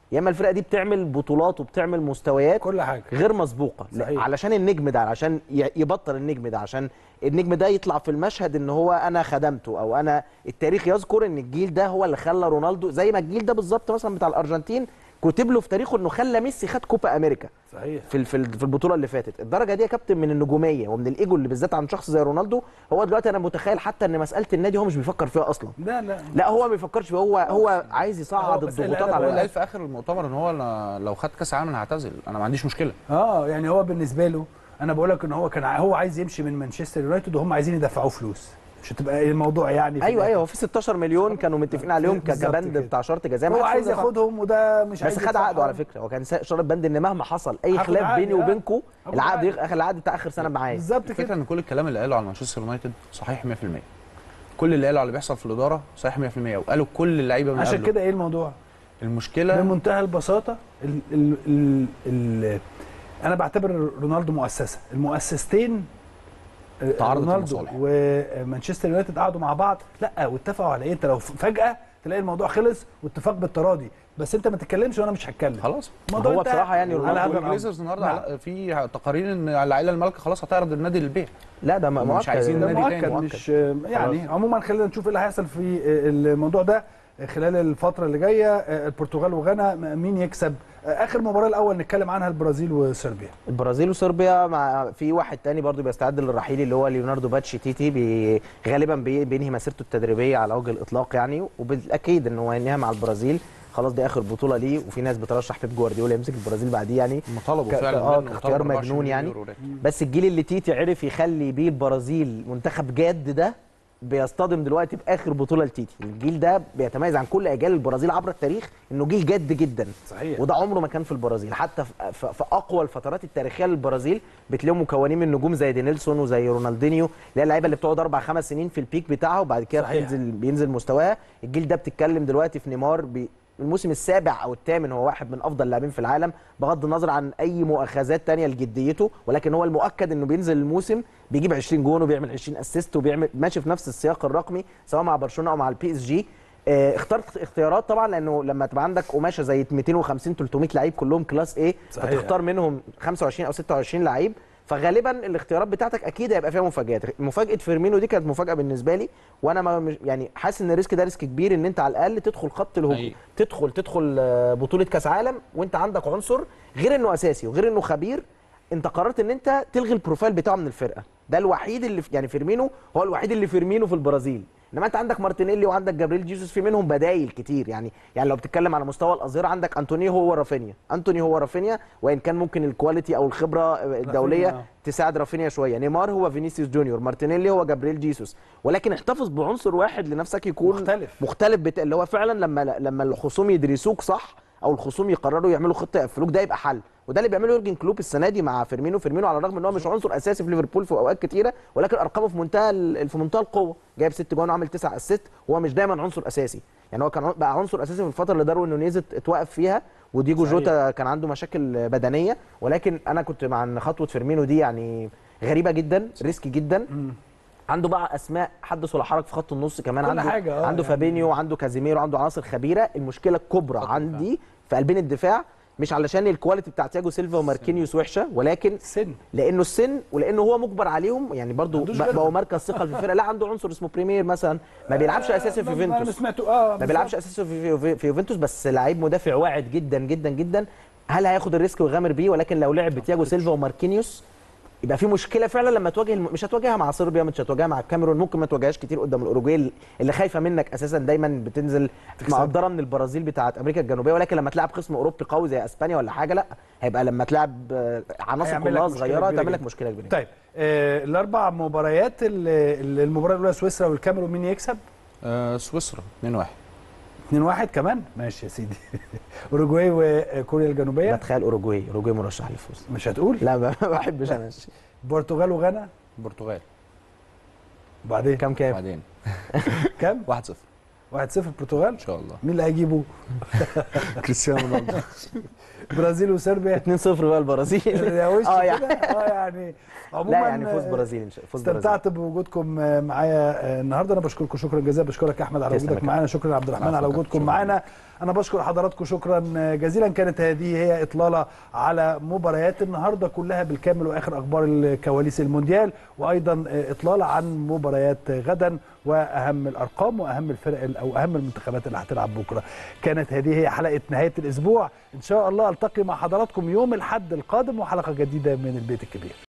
يا اما الفرقه دي بتعمل بطولات وبتعمل مستويات كل حاجه غير مسبوقه لا، صحيح. علشان النجم ده علشان ي- يبطل النجم ده عشان النجم ده يطلع في المشهد ان هو انا خدمته او انا التاريخ يذكر ان الجيل ده هو اللي خلى رونالدو زي ما الجيل ده بالظبط مثلا بتاع الارجنتين كتب له في تاريخه انه خلى ميسي خد كوبا امريكا صحيح في ال- في ال- في البطوله اللي فاتت الدرجه دي يا كابتن من النجوميه ومن الايجو اللي بالذات عن شخص زي رونالدو هو دلوقتي انا متخيل حتى ان مساله النادي هو مش بيفكر فيها اصلا لا لا لا هو ما بيفكرش فيها هو هو عايز يصعد هو بس اللي الضغوطات أنا على هو بقول قال الأهلي. في اخر المؤتمر ان هو أنا لو خد كاس عالم انا هعتزل انا ما عنديش مشكله اه يعني هو بالنسبه له انا بقول لك ان هو كان ع- هو عايز يمشي من مانشستر يونايتد وهم عايزين يدفعوه فلوس مش هتبقى الموضوع يعني في ايوه الآخر. ايوه هو في 16 مليون كانوا متفقين عليهم بالظبط كبند كده. بتاع شرط جزاء ما هو حدش عايز دفع. ياخدهم وده مش عايز بس خد يدفع عقده على حاجة. فكره هو كان شرط بند ان مهما حصل اي هاخد خلاف عقدي، بيني آه. وبينكم هاخد العقد عقدي. يخ- اخر العقد بتاع اخر سنه معايا بالظبط الفكره كده ان كل الكلام اللي قاله على مانشستر يونايتد صحيح 100% كل اللي قاله على اللي بيحصل في الاداره صحيح 100% وقالوا كل اللعيبه من عشان قبله. كده ايه الموضوع المشكله بمنتهى البساطه ال ال ال ال انا بعتبر رونالدو مؤسسه المؤسستين آه، تعارضت رونالدو المصالح. ومانشستر يونايتد قعدوا مع بعض لا واتفقوا على ايه انت لو فجاه تلاقي الموضوع خلص واتفاق بالتراضي بس انت ما تتكلمش وانا مش هتكلم خلاص الموضوع هو انتهى بصراحة يعني على رونالدو هذا الأمر. والجليزرز النهارده نعم. على- في تقارير ان العائله المالكه خلاص هتعرض النادي للبيع لا ده هم مش مؤكد عايزين ده نادي مؤكد تاني، مش يعني عموما خلينا نشوف ايه اللي هيحصل في الموضوع ده خلال الفتره اللي جايه البرتغال وغانا مين يكسب اخر مباراه الاول نتكلم عنها البرازيل وصربيا البرازيل وصربيا مع في واحد تاني برضو بيستعد للرحيل اللي هو ليوناردو باتشي تيتي بي غالبا بي بينهي مسيرته التدريبيه على وجه الاطلاق يعني وبالاكيد ان هو هينهيها مع البرازيل خلاص دي اخر بطوله ليه وفي ناس بترشح بيب جوارديولا يمسك البرازيل بعديه يعني هم طلبوا ك- فعلا آه، منه كاختيار وطلبوا 24 مجنون مليون يعني. يورو راتب. بس الجيل اللي تيتي عرف يخلي بيه البرازيل منتخب جاد ده بيصطدم دلوقتي باخر بطوله لتيتي الجيل ده بيتميز عن كل اجيال البرازيل عبر التاريخ انه جيل جد جدا صحيح وده عمره ما كان في البرازيل حتى في, في, في اقوى الفترات التاريخيه للبرازيل بتلاقيهم مكونين من نجوم زي دينيلسون وزي رونالدينيو اللي هي اللعيبه اللي بتقعد اربع خمس سنين في البيك بتاعها وبعد كده صحيح. بينزل بينزل مستواها الجيل ده بتتكلم دلوقتي في نيمار بي الموسم السابع او الثامن هو واحد من افضل اللاعبين في العالم بغض النظر عن اي مؤاخذات تانية لجديته ولكن هو المؤكد انه بينزل الموسم بيجيب 20 جون وبيعمل 20 اسيست وبيعمل ماشي في نفس السياق الرقمي سواء مع برشلونه او مع البي اس جي آه، اخترت اختيارات طبعا لانه لما تبقى عندك قماشه زي 250 300 لعيب كلهم كلاس ايه صحيح. فتختار منهم 25 او 26 لعيب فغالبا الاختيارات بتاعتك اكيد هيبقى فيها مفاجات مفاجاه فيرمينو دي كانت مفاجاه بالنسبه لي وانا ما مش يعني حاسس ان الريسك ده ريسك كبير ان انت على الاقل تدخل خط الهجوم أي. تدخل تدخل آه، بطوله كاس عالم وانت عندك عنصر غير انه اساسي وغير انه خبير انت قررت ان انت تلغي البروفايل بتاعه من الفرقه ده الوحيد اللي في يعني فيرمينو هو الوحيد اللي فيرمينو في البرازيل انما انت عندك مارتينيلي وعندك جابريل جيسوس في منهم بدايل كتير يعني يعني لو بتتكلم على مستوى الاظهره عندك انتوني هو رافينيا انتوني هو رافينيا وان كان ممكن الكواليتي او الخبره الدوليه رافينيا. تساعد رافينيا شويه نيمار هو فينيسيوس جونيور مارتينيلي هو جابريل جيسوس ولكن احتفظ بعنصر واحد لنفسك يكون مختلف. مختلف بتا... اللي هو فعلا لما لما الخصوم يدرسوك صح او الخصوم يقرروا يعملوا خطه يقفلوك ده يبقى حل وده اللي بيعمله يورجن كلوب السنه دي مع فيرمينو فيرمينو على الرغم ان هو مش عنصر اساسي في ليفربول في اوقات كتيره ولكن ارقامه في منتهى ال- في منتهى القوه جايب ست جوان وعامل تسع اسيست وهو مش دايما عنصر اساسي يعني هو كان عن- بقى عنصر اساسي في الفتره اللي داروين نونيز ات- اتوقف فيها وديجو صحيح. جوتا كان عنده مشاكل بدنيه ولكن انا كنت مع ان خطوه فيرمينو دي يعني غريبه جدا ريسكي جدا عنده بقى اسماء حدث ولا حرج في خط النص كمان كل عنده حاجة، آه، عنده يعني. فابينيو عنده كازيميرو عنده عناصر خبيره المشكله الكبرى عندي في قلبين الدفاع مش علشان الكواليتي بتاع تياجو سيلفا وماركينيوس وحشه ولكن سن لانه السن ولانه هو مجبر عليهم يعني برضو عندوش ب- غيرهم. بقوا مركز ثقل في الفرقه لا عنده عنصر اسمه بريمير مثلا ما بيلعبش اساسي في انا يوفنتوس سمعته اه ما بيلعبش اساسي في, في, في يوفنتوس بس لعيب مدافع واعد جدا جدا جدا هل هياخد الريسك ويغامر بيه ولكن لو لعب بتياجو سيلفا وماركينيوس يبقى في مشكله فعلا لما تواجه الم... مش هتواجهها مع صربيا مش هتواجهها مع الكاميرون ممكن ما تواجههاش كتير قدام الاوروجواي اللي خايفه منك اساسا دايما بتنزل مقدره من البرازيل بتاعه امريكا الجنوبيه ولكن لما تلعب خصم اوروبي قوي زي اسبانيا ولا حاجه لا هيبقى لما تلعب آه، عناصر هيعمل لك كلها مشكلة صغيره كبيرة تعمل لك جدا. مشكله كبيره طيب آه الاربع مباريات ال- ال- المباراه الاولى سويسرا والكاميرون مين يكسب؟ آه سويسرا 2-1 2 1 كمان ماشي يا سيدي اوروجواي وكوريا الجنوبيه بتخيل اوروجواي اوروجواي مرشح للفوز مش هتقول لا ما ما بحبش انا البرتغال وغانا البرتغال وبعدين كام كام بعدين كام 1-0 1-0 البرتغال ان شاء الله مين اللي هيجيبه كريستيانو رونالدو برازيل وصربيا 2-0 بقى البرازيل يا وش اه كده يعني اه يعني عموما لا يعني فوز آه، برازيل ان شاء الله فوز برازيل استمتعت بوجودكم معايا النهارده انا بشكركم شكرا جزيلا بشكرك يا احمد على تسلم وجودك يا معانا شكرا عبد الرحمن العفو على يا كابتن. وجودكم شكراً. معانا انا بشكر حضراتكم شكرا جزيلا كانت هذه هي اطلاله على مباريات النهارده كلها بالكامل واخر اخبار الكواليس المونديال وايضا اطلاله عن مباريات غدا واهم الارقام واهم الفرق او اهم المنتخبات اللي هتلعب بكره كانت هذه هي حلقه نهايه الاسبوع ان شاء الله التقي مع حضراتكم يوم الاحد القادم وحلقه جديده من البيت الكبير